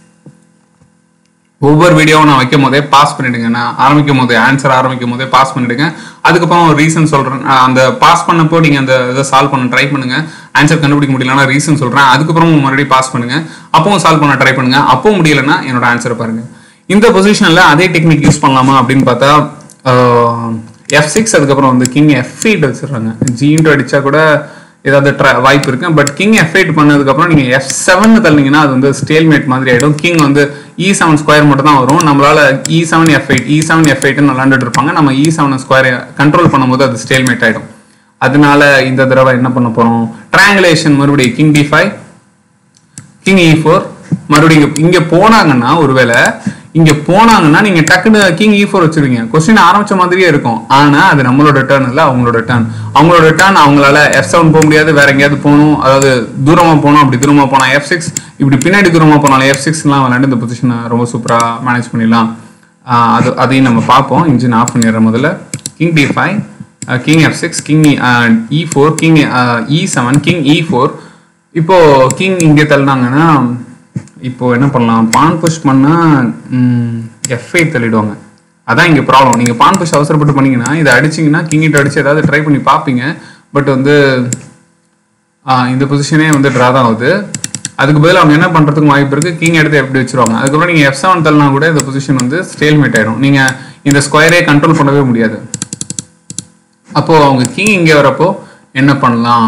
ஒவ்வொரு வீடியோவும் நான் வைக்கும் போதே பாஸ் பண்ணிடுங்க நான் ஆரம்பிக்கும் போதே ஆன்சர் ஆரம்பிக்கும் போதே பாஸ் பண்ணிடுங்க அதுக்கப்புறம் ஒரு ரீசன் சொல்றேன் அஹ் அந்த பாஸ் பண்ணப்போ நீங்க அந்த இதை சால்வ் பண்ண ட்ரை பண்ணுங்க ஆன்சர் கண்டுபிடிக்க முடியலன்னா ரீசன் சொல்றேன் அதுக்கப்புறம் மறுபடியும் பாஸ் பண்ணுங்க அப்பவும் சால்வ் பண்ண ட்ரை பண்ணுங்க அப்பவும் முடியலன்னா என்னோட ஆன்சர் பாருங்க இந்த பொசிஷன்ல அதே டெக்னிக் யூஸ் பண்ணலாமா அப்படின்னு பார்த்தா எஃப் சிக்ஸ் அதுக்கப்புறம் வந்து கிங் எஃப் எயிட் வச்சிடுறாங்க ஜின்ட்டு அடிச்சா கூட ஏதாவது try- வாய்ப்பு இருக்கு பட் கிங் எஃப் எயிட் பண்ணதுக்கப்புறம் நீங்க எஃப் செவன் தள்ளீங்கன்னா அது வந்து ஸ்டேல்மேட் மாதிரி ஆயிடும் கிங் வந்து இ செவன் ஸ்கொயர் மட்டும் தான் வரும் நம்மளால e seven f eight e seven f எயிட்னு விளாண்டுட்டு இருப்பாங்க நம்ம இ செவன் ஸ்கொயர் கண்ட்ரோல் பண்ணும்போது அது ஸ்டேல்மேட் ஆயிடும் அதனால இந்த தடவை என்ன பண்ண போறோம் ட்ராங்குலேஷன் மறுபடியும் கிங் டி ஃபைவ் கிங் இ ஃபோர் மறுபடியும் இங்க இங்க போனாங்கன்னா ஒருவேளை இங்க போனாங்கன்னா நீங்க டக்குன்னு கிங் இ ஃபோர் வச்சிருவீங்க கொஸ்டின் ஆரம்பிச்ச மாதிரியே இருக்கும் ஆனா அது நம்மளோட டேர்ன் இல்ல அவங்களோட டேர்ன் அவங்களோட டேர்ன் அவங்களால எஃப் செவன் போக முடியாது வேற எங்கேயாவது போகணும் அதாவது தூரமா போகணும் அப்படி தூரமா போனா எஃப் சிக்ஸ் இப்படி பின்னாடி தூரமா போனாலும் எஃப் சிக்ஸ்லாம் விளையாண்டு இந்த பொசிஷனை ரொம்ப சூப்பரா மேனேஜ் பண்ணிடலாம் ஆஹ் அது அதையும் நம்ம பார்ப்போம் இன்ஜின் ஆஃப் பண்ணிடுற முதல்ல king d five king F six king இ four king e seven king இ ஃபோர் இப்போ கிங் இங்கே தள்ளினாங்கன்னா இப்போ என்ன பண்ணலாம் பான் புஷ் பண்ணா எஃப் எயிட் தள்ளிடுவாங்க அதான் இங்க ப்ராப்ளம் நீங்க பான் புஷ் அவசரப்பட்டு பண்ணீங்கன்னா இதை அடிச்சீங்கன்னா கிங் இட் அடிச்சு ஏதாவது ட்ரை பண்ணி பார்ப்பீங்க பட் வந்து ஆஹ் இந்த பொசிஷனே வந்து ட்ரா தான் ஆகுது அதுக்கு பதில் அவங்க என்ன பண்றதுக்கு வாய்ப்பு இருக்கு கிங் எடுத்து எப்படி வச்சிருவாங்க அதுக்கப்புறம் நீங்க எஃப் செவன் தள்ளினா கூட இந்த பொசிஷன் வந்து ஸ்டேல்மேட் ஆயிடும் நீங்க இந்த ஸ்கொயரே கண்ட்ரோல் பண்ணவே முடியாது அப்போ அவங்க கிங் இங்கே வரப்போ என்ன பண்ணலாம்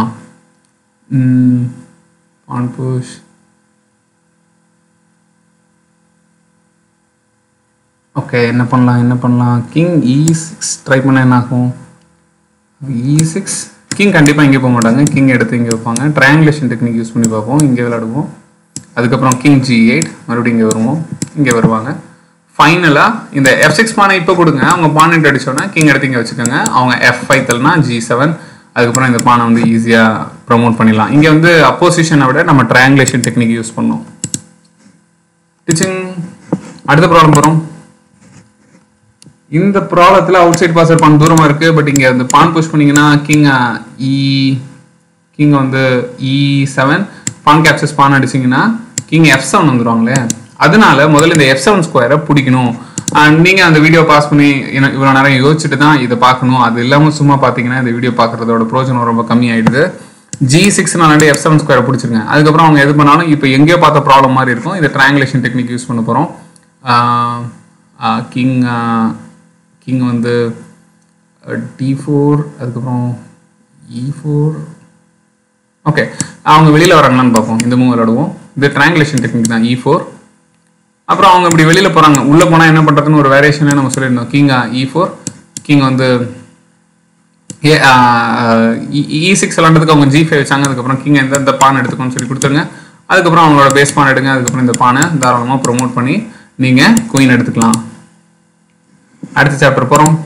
பான் புஷ் ஓகே என்ன பண்ணலாம் என்ன பண்ணலாம் கிங் இ சிக்ஸ் ட்ரை பண்ண என்ன ஆகும் இ சிக்ஸ் கிங் கண்டிப்பாக இங்கே போக மாட்டாங்க கிங் எடுத்து இங்கே வைப்பாங்க ட்ரையாங்குலேஷன் டெக்னிக் யூஸ் பண்ணி பார்ப்போம் இங்கே விளையாடுவோம் அதுக்கப்புறம் கிங் ஜி எயிட் மறுபடியும் இங்கே வருவோம் இங்கே வருவாங்க ஃபைனலாக இந்த எஃப் சிக்ஸ் பானை இப்போ கொடுங்க அவங்க பானை அடிச்சோன்னா கிங் எடுத்து இங்கே வச்சுக்கோங்க அவங்க எஃப் ஃபைவ் தல்னா ஜி செவன் அதுக்கப்புறம் இந்த பானை வந்து ஈஸியாக ப்ரமோட் பண்ணிடலாம் இங்கே வந்து அப்போசிஷனை விட நம்ம ட்ரையாங்குலேஷன் டெக்னிக் யூஸ் பண்ணோம் டீச்சிங் அடுத்த ப்ராப்ளம் போகிறோம் இந்த ப்ராப்ளத்தில் அவுட் சைட் பாசர் பான் தூரமாக இருக்கு பட் இங்கே இந்த பான் புஷ் பண்ணீங்கன்னா கிங் இ கிங் வந்து இ செவன் பான் கேப்சஸ் பான் அடிச்சிங்கன்னா கிங் எஃப் செவன் வந்துருவாங்களே அதனால முதல்ல இந்த எஃப் செவன் ஸ்கொயரை பிடிக்கணும் அண்ட் நீங்க அந்த வீடியோ பாஸ் பண்ணி என்ன- இவ்வளவு நேரம் யோசிச்சுட்டு தான் இதை பார்க்கணும் அது இல்லாம சும்மா பாத்தீங்கன்னா இந்த வீடியோ பார்க்கறதோட பிரோஜனம் ரொம்ப கம்மி ஆயிடுது ஜி சிக்ஸ் நான் எஃப் செவன் ஸ்கொயர் பிடிச்சிருங்க அதுக்கப்புறம் அவங்க எது பண்ணாலும் இப்போ எங்கேயோ பார்த்த ப்ராப்ளம் மாதிரி இருக்கும் இந்த ட்ரையாங்குலேஷன் டெக்னிக் யூஸ் பண்ண போகிறோம் கிங் கிங் வந்து டி ஃபோர் அதுக்கப்புறம் இ ஃபோர் ஓகே அவங்க வெளியில் வராங்களான்னு பார்ப்போம் இந்த மூவ் விளையாடுவோம் இது ட்ரையாங்குலேஷன் டெக்னிக் தான் இ ஃபோர் அப்புறம் அவங்க இப்படி வெளியில போறாங்க உள்ள போனா என்ன பண்றதுன்னு ஒரு வேரியேஷனே நம்ம சொல்லியிருந்தோம் கிங் இ ஃபோர் கிங் வந்து இ சிக்ஸ் விளாண்டதுக்கு அவங்க ஜி ஃபைவ் வச்சாங்க அதுக்கப்புறம் கிங் எந்த இந்த பான் எடுத்துக்கோன்னு சொல்லி கொடுத்துருங்க அதுக்கப்புறம் அவங்களோட பேஸ் பான் எடுங்க அதுக்கப்புறம் இந்த பானை தாராளமாக ப்ரோமோட் பண்ணி நீங்க குயின் எடுத்துக்கலாம் அடுத்த சாப்டர் போறோம்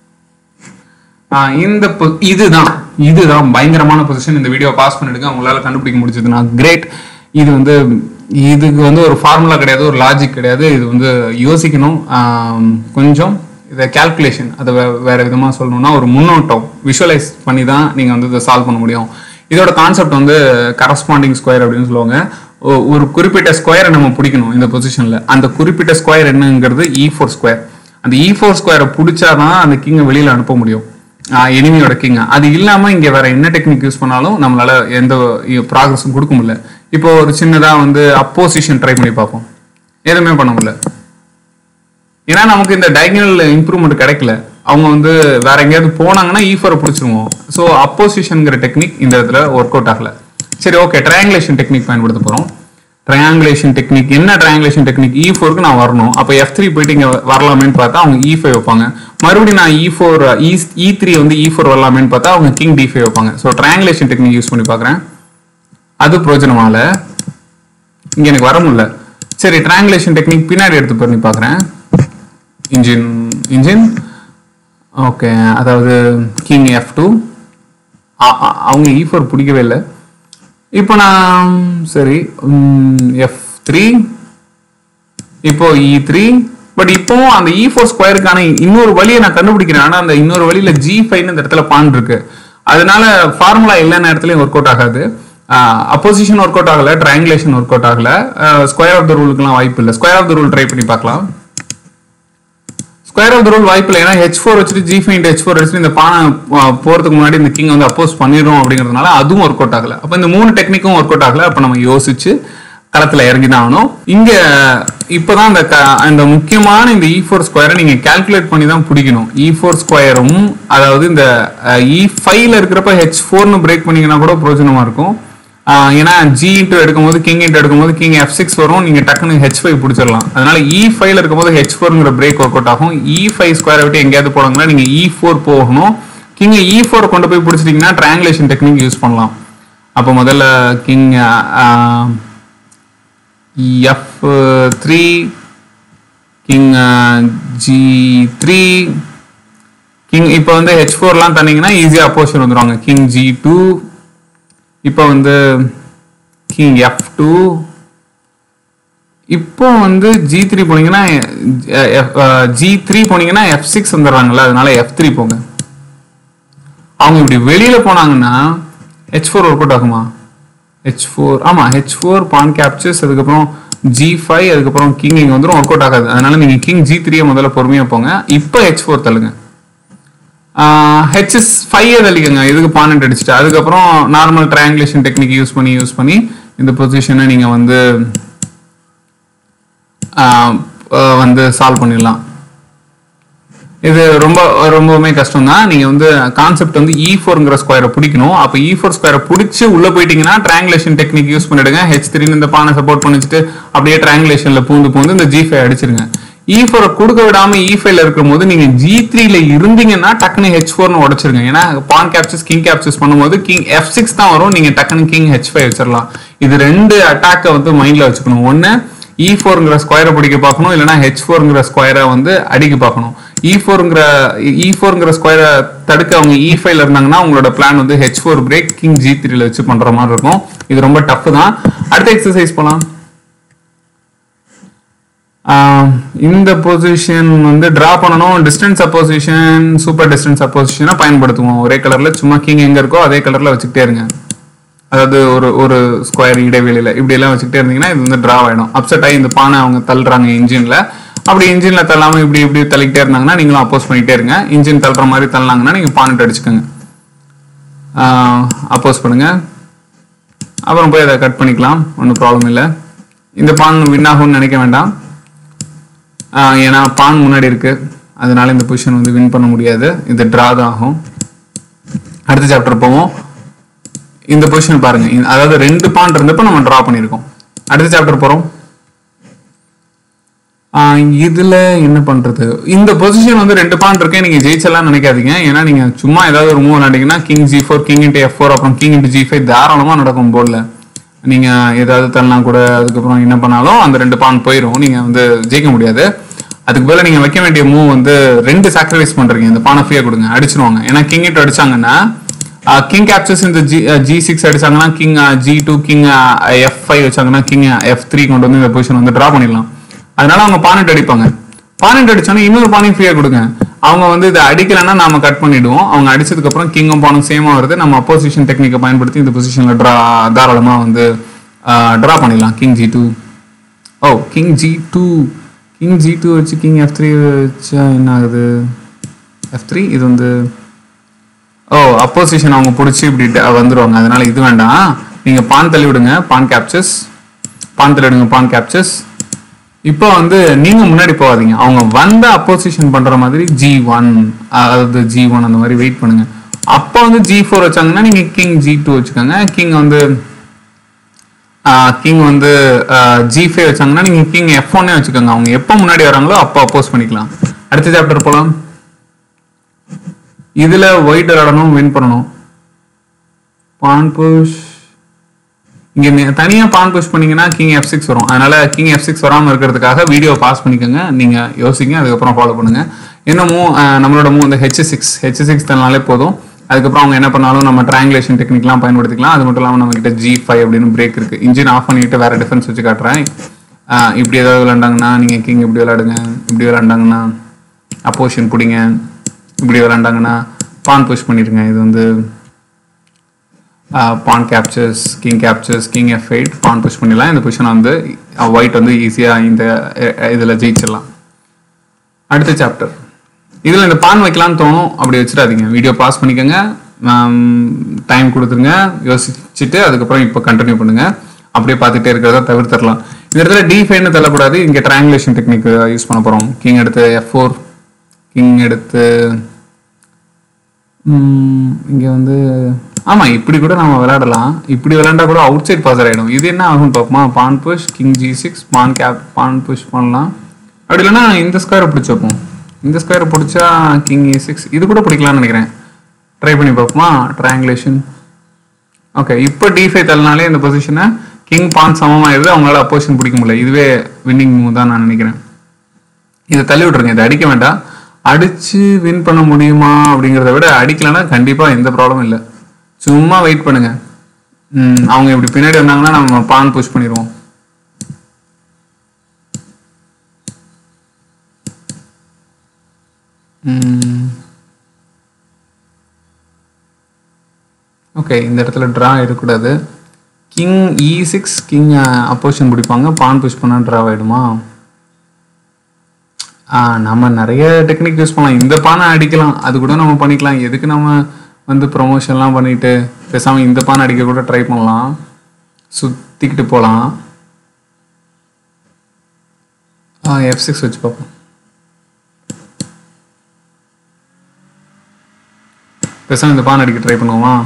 ஆஹ் இந்த பொ- இதுதான் இதுதான் பயங்கரமான பொசிஷன் இந்த வீடியோ பாஸ் பண்ணிடுங்க உங்களால கண்டுபிடிக்க முடிஞ்சதுன்னா கிரேட் இது வந்து இதுக்கு வந்து ஒரு ஃபார்முலா கிடையாது ஒரு லாஜிக் கிடையாது இது வந்து யோசிக்கணும் ஆம், கொஞ்சம் இதை கால்குலேஷன் அதை வே- வேற விதமா சொல்லணும்னா ஒரு முன்னோட்டம் விஷுவலைஸ் பண்ணி தான் நீங்க வந்து இதை சால்வ் பண்ண முடியும் இதோட கான்செப்ட் வந்து கரஸ்பாண்டிங் ஸ்கொயர் அப்படின்னு சொல்லுவாங்க ஒ- ஒரு குறிப்பிட்ட ஸ்கொயரை நம்ம பிடிக்கணும் இந்த பொசிஷன்ல அந்த குறிப்பிட்ட ஸ்கொயர் என்னங்கிறது இ ஃபோர் ஸ்கொயர் அந்த இ ஃபோர் ஸ்கொயரை பிடிச்சாதான் அந்த கிங்கை வெளியில அனுப்ப முடியும் எனிமியோட கிங் அது இல்லாம இங்க வேற என்ன டெக்னிக் யூஸ் பண்ணாலும் நம்மளால எந்த ப்ராக்ரஸும் கொடுக்க முடியல இப்போ ஒரு சின்னதா வந்து அப்போசிஷன் ட்ரை பண்ணி பார்ப்போம் எதுவுமே பண்ண முடியல ஏன்னா நமக்கு இந்த டயகனல் இம்ப்ரூவ்மெண்ட் கிடைக்கல அவங்க வந்து வேற எங்கேயாவது போனாங்கன்னா ஈ ஃபோரை பிடிச்சிருவோம் ஸோ அப்போசிஷன்ங்கிற டெக்னிக் இந்த இடத்துல ஒர்க் அவுட் ஆகல சரி ஓகே ட்ரையாங்குலேஷன் டெக்னிக் பயன்படுத்த போறோம் ட்ரையாங்குலேஷன் டெக்னிக் என்ன ட்ரையாங்குலேஷன் டெக்னிக் இ ஃபோருக்கு நான் வரணும் அப்போ எஃப் த்ரீ போயிட்டு இங்க வரலாமேன்னு பார்த்தா அவங்க இ ஃபைவ் வைப்பாங்க மறுபடியும் நான் இ ஃபோர் இ த்ரீ வந்து இ ஃபோர் வரலாமேன்னு பார்த்தா அவங்க கிங் டி ஃபைவ் வைப்பாங்க ஸோ ட்ரையாங்குலேஷன் டெக்னிக் யூஸ் பண்ணி பார்க்குறேன் அது பிரோஜனமால இங்க எனக்கு வர முடியல சரி ட்ரையாங்குலேஷன் டெக்னிக் பின்னாடி எடுத்து பண்ணி பார்க்குறேன் இன்ஜின் இன்ஜின் ஓகே அதாவது கிங் எஃப் டூ அவங்க இ ஃபோர் பிடிக்கவே இல்லை இப்போ நான் சரி எஃப் த்ரீ இப்போ இ த்ரீ பட் இப்போ அந்த இ ஃபோர் ஸ்கொயருக்கான இன்னொரு வழியை நான் கண்டுபிடிக்கிறேன் ஆனால் அந்த இன்னொரு வழியில ஜி ஃபைவ்னு இந்த இடத்துல பான் இருக்கு அதனால ஃபார்முலா எல்லா நேரத்துலையும் ஒர்க் அவுட் ஆகாது அப்போசிஷன் ஒர்க் அவுட் ஆகல ட்ரையாங்குலேஷன் ஒர்க் அவுட் ஆகல ஸ்கொயர் ஆஃப் த ரூலுக்குலாம் வாய்ப்பு இல்லை square of the rule try பண்ணி பார்க்கலாம் ஸ்கொயர் ஆஃப் த ரூல் வாய்ப்பு இல்லை ஏன்னா ஹெச் ஃபோர் வச்சுட்டு ஜி ஃபைவ் ஹெச் ஃபோர் வச்சுட்டு இந்த பானை அஹ், போறதுக்கு முன்னாடி இந்த கிங் வந்து அப்போஸ் பண்ணிடும் அப்படிங்கிறதுனால அதுவும் ஒர்க் அவுட் ஆகல அப்போ இந்த மூணு டெக்னிக்கும் ஒர்க் அவுட் ஆகல அப்போ நம்ம யோசிச்சு களத்துல இறங்கி தான் ஆகணும் இங்க இப்பதான் இந்த க- இந்த முக்கியமான இந்த இ ஃபோர் ஸ்கொயரை நீங்க கால்குலேட் பண்ணி தான் பிடிக்கணும் இ ஃபோர் ஸ்கொயரும் அதாவது இந்த இ ஃபைவ்ல இருக்கிறப்ப ஹெச் ஃபோர்னு பிரேக் பண்ணீங்கன்னா கூட பிரயோஜனமா இருக்கும் ஆஹ் ஏன்னா ஜி இன்ட்டு எடுக்கும்போது கிங் இன்ட்டு எடுக்கும்போது கிங் எஃப் சிக்ஸ் வரும் நீங்க டக்குன்னு ஹெச் ஃபைவ் பிடிச்சிடலாம் அதனால இ ஃபைவ்ல இருக்கும்போது ஹெச் ஃபோர்ங்கிற பிரேக் ஒர்க் அவுட் ஆகும் இ ஃபைவ் ஸ்கொயரை விட்டு எங்கேயாவது போனாங்கன்னா நீங்க இ ஃபோர் போகணும் கிங் இ ஃபோர் கொண்டு போய் பிடிச்சிட்டீங்கன்னா ட்ரையாங்குலேஷன் டெக்னிக் யூஸ் பண்ணலாம் அப்போ முதல்ல king f three king g three king இப்போ வந்து ஹெச் ஃபோர்லாம் தந்தீங்கன்னா ஈஸியாக அப்போசிஷன் வந்துருவாங்க கிங் ஜி டூ இப்போ வந்து கிங் எஃப் டூ இப்போ வந்து ஜி த்ரீ போனீங்கன்னா ஜி த்ரீ போனீங்கன்னா எஃப் சிக்ஸ் வந்துடுறாங்கல்ல அதனால எஃப் த்ரீ போங்க அவங்க இப்படி வெளியில போனாங்கன்னா ஹெச் ஃபோர் ஒர்க் அவுட் ஆகுமா ஹெச் ஃபோர் ஆமா ஹெச் ஃபோர் பான் கேப்சர்ஸ் அதுக்கப்புறம் ஜி ஃபைவ் அதுக்கப்புறம் கிங் இங்க வந்துடும் ஒர்க் அவுட் ஆகாது அதனால நீங்க கிங் ஜி த்ரீயை முதல்ல பொறுமையா போங்க இப்போ ஹெச் ஃபோர் தள்ளுங்க ஹெச்எஸ் ஃபைவ் தள்ளிக்கங்க இதுக்கு பானட் அடிச்சுட்டு அதுக்கப்புறம் நார்மல் ட்ரையாங்குலேஷன் டெக்னிக் யூஸ் பண்ணி யூஸ் பண்ணி இந்த பொசிஷனை நீங்க வந்து ஆஹ் ஆஹ் வந்து சால்வ் பண்ணிடலாம் இது ரொம்ப ரொம்பவுமே கஷ்டம் தான் நீங்க வந்து கான்செப்ட் வந்து இ ஃபோர்ங்கிற ஸ்கொயரை பிடிக்கணும் அப்போ இ ஃபோர் ஸ்கொயரை பிடிச்சி உள்ள போயிட்டீங்கன்னா ட்ரையாங்குலேஷன் டெக்னிக் யூஸ் பண்ணிடுங்க ஹெச் த்ரீன்னு இந்த பானை சப்போர்ட் பண்ணிச்சுட்டு அப்படியே ட்ரையாங்குலேஷன்ல பூந்து பூந்து இந்த ஜி ஃபைவ் அடிச்சிருங்க இ ஃபோரை கொடுக்க விடாம இ ஃபைவ்ல இருக்கும் போது நீங்க ஜி த்ரீல இருந்தீங்கன்னா டக்குனு ஹெச் ஃபோர்னு உடச்சிருங்க ஏன்னா பான் கேப்சர்ஸ் கிங் கேப்சர்ஸ் பண்ணும்போது கிங் எஃப் சிக்ஸ் தான் வரும் நீங்க டக்குனு கிங் ஹெச் ஃபைவ் வச்சிடலாம் இது ரெண்டு அட்டாக்கை வந்து மைண்ட்ல வச்சுக்கணும் ஒன்னு இ ஃபோருங்கிற ஸ்கொயரை பிடிக்க பார்க்கணும் இல்லைன்னா ஹெச் ஃபோருங்கிற ஸ்கொயரை வந்து அடிக்க பார்க்கணும் இ ஃபோருங்கிற இ ஃபோருங்கிற ஸ்கொயரை தடுக்க அவங்க இ ஃபைவ்ல இருந்தாங்கன்னா உங்களோட பிளான் வந்து h four break king g த்ரீல வச்சு பண்ற மாதிரி இருக்கும் இது ரொம்ப டஃப் தான் அடுத்த எக்ஸசைஸ் போலாம் ஆஹ் இந்த பொசிஷன் வந்து டிரா பண்ணணும் டிஸ்டன்ஸ் அப்போசிஷன் சூப்பர் டிஸ்டன்ஸ் அப்போசிஷனை பயன்படுத்துவோம் ஒரே கலர்ல சும்மா கிங் எங்க இருக்கோ அதே கலர்ல வச்சுக்கிட்டே இருங்க அதாவது ஒரு ஒரு ஸ்கொயர் இடைவெளியில இப்படி எல்லாம் வச்சுக்கிட்டே இருந்தீங்கன்னா இது வந்து டிரா ஆயிடும் அப்செட் ஆகி இந்த பானை அவங்க தள்ளுறாங்க இன்ஜின்ல அப்படி இன்ஜின்ல தள்ளாம இப்படி இப்படி தள்ளிக்கிட்டே இருந்தாங்கன்னா நீங்களும் அப்போஸ் பண்ணிட்டே இருங்க இன்ஜின் தள்ளுற மாதிரி தள்ளாங்கன்னா நீங்க பானட் அடிச்சுக்கோங்க அப்போஸ் பண்ணுங்க அப்புறம் போய் அதை கட் பண்ணிக்கலாம் ஒன்றும் ப்ராப்ளம் இல்லை இந்த பான் வின் ஆகும்னு நினைக்க வேண்டாம் ஆஹ் ஏன்னா பான் முன்னாடி இருக்கு அதனால இந்த பொசிஷன் வந்து வின் பண்ண முடியாது இது ட்ரா தான் ஆகும் அடுத்த சாப்டர் போவோம் இந்த பொசிஷன் பாருங்க இந்த- அதாவது ரெண்டு பான் இருந்தப்ப நம்ம ட்ரா பண்ணியிருக்கோம் அடுத்த சாப்டர் போறோம் ஆஹ் இதுல என்ன பண்றது இந்த பொசிஷன் வந்து ரெண்டு பாயிண்ட் இருக்கேன் நீங்க ஜெயிச்சலாம் நினைக்காதீங்க ஏன்னா நீங்க சும்மா ஏதாவது ஒரு மூவ் விளையாண்டீங்கன்னா king g four king into f four அப்புறம் கிங் இன்ட்டு ஜி ஃபைவ் தாராளமா நடக்கும் போர்டில் நீங்க ஏதாவது தரலாம் கூட அதுக்கப்புறம் என்ன பண்ணாலும் அந்த ரெண்டு பாயிண்ட் போயிடும் நீங்க வந்து ஜெயிக்க முடியாது அதுக்கு பதிலா நீங்க வைக்க வேண்டிய மூவ் வந்து ரெண்டு சாக்ரிஃபைஸ் பண்றீங்க இந்த பானை ஃப்ரீயா கொடுங்க அடிச்சிருவாங்க ஏன்னா கிங் இட்டு அடிச்சாங்கன்னா கிங் கேப்சர்ஸ் இந்த ஜி ஜி சிக்ஸ் அடிச்சாங்கன்னா king g two king f five வச்சாங்கன்னா கிங் எஃப் த்ரீ கொண்டு வந்து இந்த பொசிஷன் வந்து டிரா பண்ணிடலாம் அதனால அவங்க பானட் அடிப்பாங்க பானட் அடிச்சோன்னா இன்னொரு பானையும் ஃப்ரீயா கொடுங்க அவங்க வந்து இதை அடிக்கலைன்னா நாம கட் பண்ணிடுவோம் அவங்க அடிச்சதுக்கு அப்புறம் கிங்கும் பானும் சேமா வருது நம்ம அப்போசிஷன் டெக்னிக்கை பயன்படுத்தி இந்த பொசிஷன்ல ட்ரா தாராளமா வந்து ட்ரா பண்ணிடலாம் கிங் ஜி டூ ஓ king g two king g two வச்சு கிங் எஃப் த்ரீ வச்சா என்ன ஆகுது எஃப் த்ரீ இது வந்து ஓ அப்போசிஷன் அவங்க பிடிச்சி இப்படி ட- வந்துருவாங்க அதனால இது வேண்டாம் நீங்க பான் தள்ளி விடுங்க பான் கேப்சர்ஸ் பான் தள்ளி விடுங்க பான் கேப்சர்ஸ் இப்போ வந்து நீங்க முன்னாடி போகாதீங்க அவங்க வந்த அப்போசிஷன் பண்ற மாதிரி ஜி ஒன் அதாவது ஜி ஒன் அந்த மாதிரி வெயிட் பண்ணுங்க அப்போ வந்து ஜி ஃபோர் வச்சாங்கன்னா நீங்க கிங் ஜி டூ வச்சுக்கோங்க கிங் வந்து கிங் வந்து ஜி ஃபைவ் வச்சாங்கன்னா நீங்க கிங் எஃப் ஒன்னே வச்சுக்கோங்க அவங்க எப்போ முன்னாடி வராங்களோ அப்போ அப்போஸ் பண்ணிக்கலாம் அடுத்த சாப்டர் போலாம் இதுல ஒயிட் விளையாடணும் வின் பண்ணணும் பான் புஷ் இங்க நீ- தனியா பான் புஷ் பண்ணீங்கன்னா கிங் எஃப் சிக்ஸ் வரும் அதனால கிங் எஃப் சிக்ஸ் வராம இருக்கிறதுக்காக வீடியோ பாஸ் பண்ணிக்கோங்க நீங்க யோசிங்க அதுக்கப்புறம் ஃபாலோ பண்ணுங்க இன்னமும் அஹ், நம்மளோட மூவ் இந்த ஹெச் சிக்ஸ் ஹெச் சிக்ஸ் தனாலே போதும் அதுக்கப்புறம் அவங்க என்ன பண்ணாலும் நம்ம ட்ராங்குலேஷன் டெக்னிக்லாம் பயன்படுத்திக்கலாம் அது மட்டும் இல்லாமல் நம்ம கிட்ட ஜி ஃபைவ் அப்படின்னு பிரேக் இருக்கு இன்ஜின் ஆஃப் பண்ணிட்டு வேற டிஃபரன்ஸ் வச்சு காட்டுறேன் அஹ், இப்படி ஏதாவது விளையாண்டாங்கன்னா நீங்க கிங் இப்படி விளையாடுங்க இப்படி விளையாண்டாங்கன்னா அப்போஷன் பிடிங்க இப்படி விளையாண்டாங்கன்னா பான் புஷ் பண்ணிருங்க இது வந்து pawn captures king captures king F eight pawn push பண்ணிடலாம் இந்த பொசிஷன் வந்து ஒயிட் வந்து ஈஸியாக இந்த அஹ், இதுல ஜெயிச்சிடலாம் அடுத்த சாப்டர் இதில் இந்த பான் வைக்கலாம்னு தோணும் அப்படி வச்சிடாதீங்க வீடியோ பாஸ் பண்ணிக்கோங்க டைம் கொடுத்துருங்க யோசிச்சுட்டு அதுக்கப்புறம் இப்போ கண்டினியூ பண்ணுங்க அப்படியே பார்த்துட்டே இருக்கிறத தவிர்த்துடலாம் இந்த இடத்துல டி ஃபைவ்னு தள்ளக்கூடாது இங்கே ட்ராங்குலேஷன் டெக்னிக் யூஸ் பண்ண போகிறோம் கிங் எடுத்து எஃப் ஃபோர் கிங் எடுத்து ம், இங்க வந்து ஆமா இப்படி கூட நம்ம விளையாடலாம் இப்படி விளையாண்டா கூட அவுட் சைட் பாசர் ஆயிடும் இது என்ன ஆகும் பார்ப்போமா pawn push king G six pawn cap pawn push பண்ணலாம் அப்படி இல்லைன்னா இந்த ஸ்கொயரை பிடிச்சி வைப்போம் இந்த ஸ்கொயரை பிடிச்சா கிங் ஏ சிக்ஸ் இது கூட பிடிக்கலாம்னு நினைக்கிறேன் ட்ரை பண்ணி பார்ப்போமா ட்ரையாங்குலேஷன் ஓகே இப்போ டி ஃபைவ் தள்ளனாலே இந்த பொசிஷனை கிங் பான் சமமாயிருது அவங்களால அப்போசிஷன் பிடிக்க முடியல இதுவே வின்னிங் மூவ் தான் நான் நினைக்கிறேன் இதை தள்ளி விட்டுருங்க இதை அடிக்க வேண்டாம் அடிச்சு வின் பண்ண முடியுமா அப்படிங்கிறத விட அடிக்கலைன்னா கண்டிப்பா எந்த ப்ராப்ளமும் இல்லை சும்மா வெயிட் பண்ணுங்க ம், அவங்க இப்படி பின்னாடி வந்தாங்கன்னா நம்ம பான் புஷ் பண்ணிடுவோம் ஓகே இந்த இடத்துல ட்ரா இருக்கக்கூடாது கிங் இ சிக்ஸ் கிங் அப்போசிஷன் பிடிப்பாங்க பான் புஷ் பண்ணால் ட்ரா ஆயிடுமா ஆ, நம்ம நிறைய டெக்னிக் யூஸ் பண்ணலாம் இந்த பானை அடிக்கலாம் அது கூட நம்ம பண்ணிக்கலாம் எதுக்கு நம்ம வந்து ப்ரொமோஷன்லாம் பண்ணிட்டு பேசாம இந்த பானை அடிக்க கூட ட்ரை பண்ணலாம் சுத்திக்கிட்டு போகலாம் எஃப் சிக்ஸ் வச்சு பார்ப்போம் பேசாம இந்த பானை அடிக்க ட்ரை பண்ணுவோமா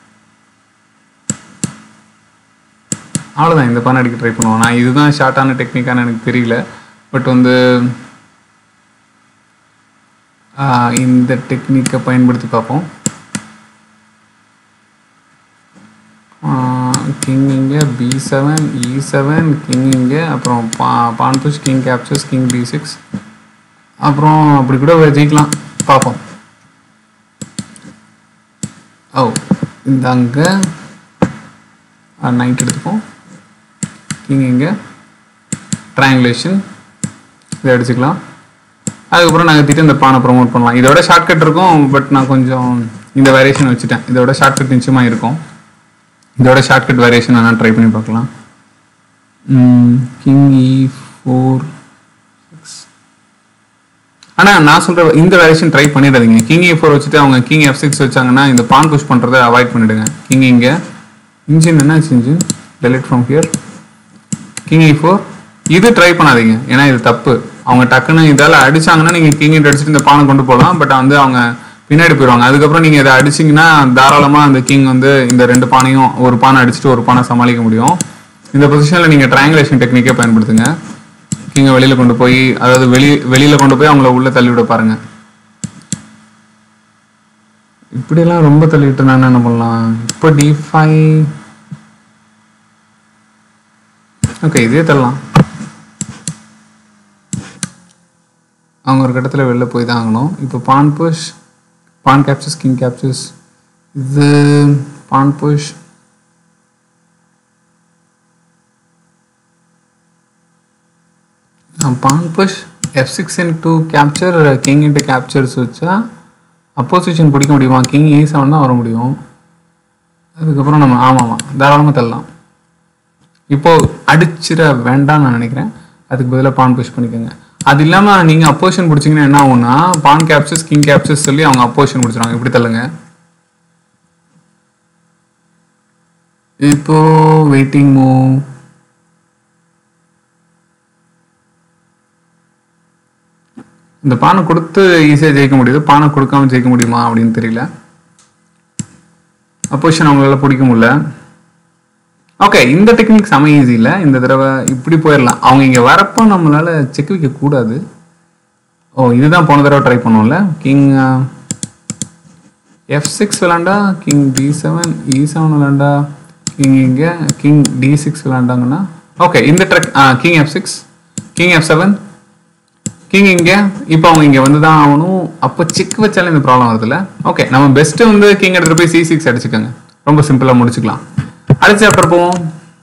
அவ்வளோதான் இந்த பானை அடிக்க ட்ரை பண்ணுவோம் நான் இதுதான் ஷார்ட்டான டெக்னிக்கான எனக்கு தெரியல பட் வந்து ஆஹ் இந்த டெக்னிக்கை பயன்படுத்தி பார்ப்போம் கிங் இங்கே b seven e seven king இங்கே அப்புறம் பா pawn push king captures king B six அப்புறம் அப்படி கூட ஜெயிக்கலாம் பார்ப்போம் ஓ இந்த அங்கே நைட் எடுத்துப்போம் கிங் இங்கே ட்ரையாங்குலேஷன் இதை அடிச்சுக்கலாம் அதுக்கப்புறம் நாங்கள் திட்டு இந்த பானை ப்ரோமோட் பண்ணலாம் இதோட ஷார்ட்கட் இருக்கும் பட் நான் கொஞ்சம் இந்த வேரியேஷன் வச்சுட்டேன் இதோட ஷார்ட்கட் நிச்சயமாக இருக்கும் இதோட ஷார்ட்கட் வேரியேஷன் வேணால் ட்ரை பண்ணி பார்க்கலாம் கிங் இ ஃபோர் சிக்ஸ் ஆனா நான் சொல்ற இந்த வேரியேஷன் ட்ரை பண்ணிடாதீங்க கிங் ஏ ஃபோர் வச்சுட்டு அவங்க கிங் எஃப் சிக்ஸ் வச்சாங்கன்னா இந்த பான் புஷ் பண்றதை அவாய்ட் பண்ணிடுங்க கிங் இங்க இன்ஜின் என்ன engine delete from here king a four இது ட்ரை பண்ணாதீங்க ஏன்னா இது தப்பு அவங்க டக்குன்னு இதால அடிச்சாங்கன்னா நீங்க கிங் அடிச்சுட்டு இந்த பானை கொண்டு போகலாம் பட் வந்து அவங்க பின்னாடி போயிடுவாங்க அதுக்கப்புறம் நீங்க இதை அடிச்சீங்கன்னா தாராளமா அந்த கிங் வந்து இந்த ரெண்டு பானையும் ஒரு பானை அடிச்சுட்டு ஒரு பானை சமாளிக்க முடியும் இந்த பொசிஷன்ல நீங்க ட்ரையாங்குலேஷன் டெக்னிக்கே பயன்படுத்துங்க கிங்கை வெளியில கொண்டு போய் அதாவது வெளி வெளியில கொண்டு போய் அவங்கள உள்ள தள்ளி விட பாருங்க இப்படியெல்லாம் ரொம்ப தள்ளிட்டு நான் என்ன பண்ணலாம் இப்போ டிஃபை ஓகே இதே தள்ளலாம் அவங்க ஒரு கட்டத்தில் வெளில போய் தான் ஆகணும் இப்போ pawn push pawn captures king captures இது pawn push pawn push f six into capture king into captures வச்சா அப்போசிஷன் பிடிக்க முடியுமா கிங் ஏ செவன் தான் வர முடியும் அதுக்கப்புறம் நம்ம ஆமாம் ஆமாம் தாராளமாக தள்ளலாம் இப்போ அடிச்சிட வேண்டாம்னு நான் நினைக்கிறேன் அதுக்கு பதிலாக பான் புஷ் பண்ணிக்கோங்க அது இல்லாமல் நீங்கள் அப்போசிஷன் பிடிச்சிங்கன்னா என்ன ஆகும்னா பான் கேப்சர்ஸ் கிங் கேப்சர்ஸ் சொல்லி அவங்க அப்போசிஷன் பிடிச்சிருவாங்க இப்படி தள்ளுங்க இப்போ வெயிட்டிங் மூவ் இந்த பானை கொடுத்து ஈஸியாக ஜெயிக்க முடியுது பானை கொடுக்காம ஜெயிக்க முடியுமா அப்படின்னு தெரியல அப்போசிஷன் அவங்களால பிடிக்க முடியல ஓகே இந்த டெக்னிக் செம ஈஸி இல்லை இந்த தடவை இப்படி போயிடலாம் அவங்க இங்கே வரப்போ நம்மளால செக் வைக்க கூடாது ஓ இதுதான் போன தடவை ட்ரை பண்ணோம்ல கிங் எஃப் சிக்ஸ் விளாண்டா king D seven e seven விளாண்டா கிங் இங்கே கிங் டி சிக்ஸ் விளாண்டாங்கன்னா ஓகே இந்த ட்ரெக் king F six king f seven king இங்கே இப்போ அவங்க இங்கே வந்து தான் ஆகணும் அப்போ செக் வச்சாலே இந்த ப்ராப்ளம் வருதுல்ல ஓகே நம்ம பெஸ்ட்டு வந்து கிங் எடுத்துகிட்டு போய் சி சிக்ஸ் அடிச்சுக்கோங்க ரொம்ப சிம்பிளாக முடிச்சுக்கலாம் அடுத்த சாப்டர் போவோம்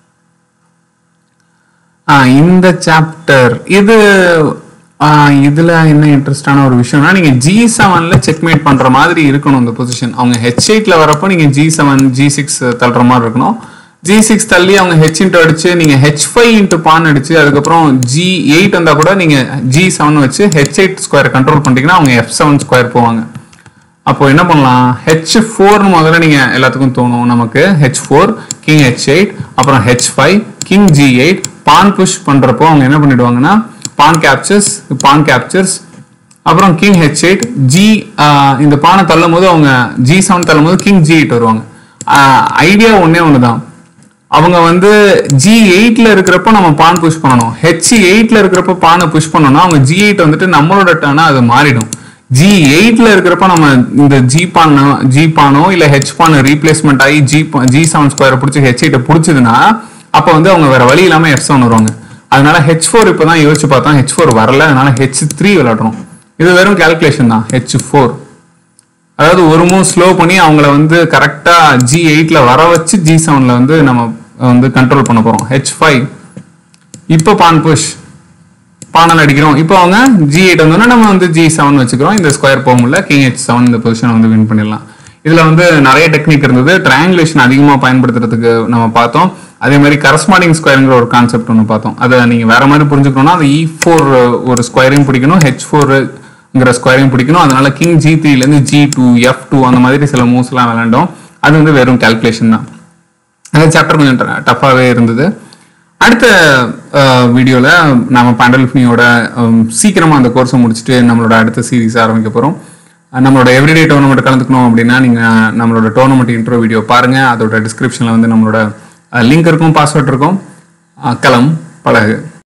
ஆ, இந்த சாப்டர் இது ஆ, இதுல என்ன இன்ட்ரெஸ்டான ஒரு விஷயம்னா நீங்க ஜி செவன்ல செக்மேட் பண்ற மாதிரி இருக்கணும் இந்த பொசிஷன் அவங்க ஹெச் எயிட்ல வரப்போ நீங்க ஜி செவன் ஜி சிக்ஸ் தள்ளுற மாதிரி இருக்கணும் ஜி சிக்ஸ் தள்ளி அவங்க ஹெச் இன்ட்டு அடிச்சு நீங்க ஹெச் ஃபைவ் இன்ட்டு பான் அடிச்சு அதுக்கப்புறம் ஜி எயிட் வந்தா கூட நீங்க ஜி செவன் வச்சு ஹெச் எயிட் ஸ்கொயர் கண்ட்ரோல் பண்ணிட்டீங்கன்னா அவங்க எஃப் செவன் ஸ்கொயர் போவாங்க அப்போ என்ன பண்ணலாம் ஹெச் ஃபோர்னு முதல்ல நீங்க எல்லாத்துக்கும் தோணும் நமக்கு h four king h eight அப்புறம் h five king g eight pawn push பண்றப்போ அவங்க என்ன பண்ணிடுவாங்கன்னா பான் கேப்சர்ஸ் பான் கேப்சர்ஸ் அப்புறம் கிங் ஹெச் எயிட் ஜி இந்த பானை தள்ளும் போது அவங்க ஜி செவன் தள்ளும் போது கிங் ஜி எயிட் வருவாங்க ஐடியா ஒன்னே ஒண்ணுதான் அவங்க வந்து ஜி எயிட்ல இருக்கிறப்ப நம்ம பான் புஷ் பண்ணணும் ஹெச் எயிட்ல இருக்கிறப்ப பானை புஷ் பண்ணோம்னா அவங்க ஜி எயிட் வந்துட்டு நம்மளோட டர்னா அது மாறிடும் ஜி எயிட்ல இருக்கிறப்ப நம்ம இந்த ஜி பானோ ஜி பானோ இல்ல ஹெச் பான் ரீப்ளேஸ்மெண்ட் ஆகி ஜி ஜி செவன் ஸ்கொயர் பிடிச்சி ஹெச் எயிட்ட பிடிச்சதுன்னா அப்ப வந்து அவங்க வேற வழி இல்லாம எஃப் செவன் வருவாங்க அதனால ஹெச் ஃபோர் இப்பதான் யோசிச்சு பார்த்தோம் ஹெச் ஃபோர் வரல அதனால ஹெச் த்ரீ விளையாடணும் இது வெறும் கால்குலேஷன் தான் ஹெச் ஃபோர் அதாவது ஒரு மூவ் ஸ்லோ பண்ணி அவங்கள வந்து கரெக்டா ஜி எயிட்ல வர வச்சு ஜி செவன்ல வந்து நம்ம வந்து கண்ட்ரோல் பண்ண போறோம் ஹெச் ஃபைவ் இப்போ பான் புஷ் பானல் அடிக்கிறோம் இப்போ அவங்க ஜி எயிட் வந்தோன்னா நம்ம வந்து ஜி செவன் வச்சுக்கிறோம் இந்த ஸ்கொயர் போக முடியல கிங் ஹெச் செவன் இந்த பொசிஷனை வந்து வின் பண்ணிடலாம் இதுல வந்து நிறைய டெக்னிக் இருந்தது ட்ரையாங்குலேஷன் அதிகமாக பயன்படுத்துறதுக்கு நம்ம பார்த்தோம் அதே மாதிரி கரஸ்பாண்டிங் ஸ்கொயருங்கிற ஒரு கான்செப்ட் ஒன்று பார்த்தோம் அதை நீங்க வேற மாதிரி புரிஞ்சுக்கணும்னா அது இ ஃபோர் ஒரு ஸ்கொயரையும் பிடிக்கணும் ஹெச் ஃபோருங்கிற ஸ்கொயரையும் பிடிக்கணும் அதனால கிங் ஜி த்ரீலேருந்து ஜி டூ எஃப் டூ அந்த மாதிரி சில மூவ்ஸ் எல்லாம் விளையாண்டோம் அது வந்து வெறும் கால்குலேஷன் தான் அந்த சாப்டர் கொஞ்சம் டஃப்பாகவே இருந்தது அடுத்த வீடியோவில் நம்ம பேண்டல்ஃபினியோட சீக்கிரமாக அந்த கோர்ஸை முடிச்சுட்டு நம்மளோட அடுத்த சீரீஸ் ஆரம்பிக்க போகிறோம் நம்மளோட எவ்ரிடே டோர்னமெண்ட் கலந்துக்கணும் அப்படின்னா நீங்கள் நம்மளோட டோர்னமெண்ட் இன்ட்ரோ வீடியோ பாருங்கள் அதோட டிஸ்கிரிப்ஷனில் வந்து நம்மளோட லிங்க் இருக்கும் பாஸ்வேர்ட் இருக்கும் அஹ் களம் பழகு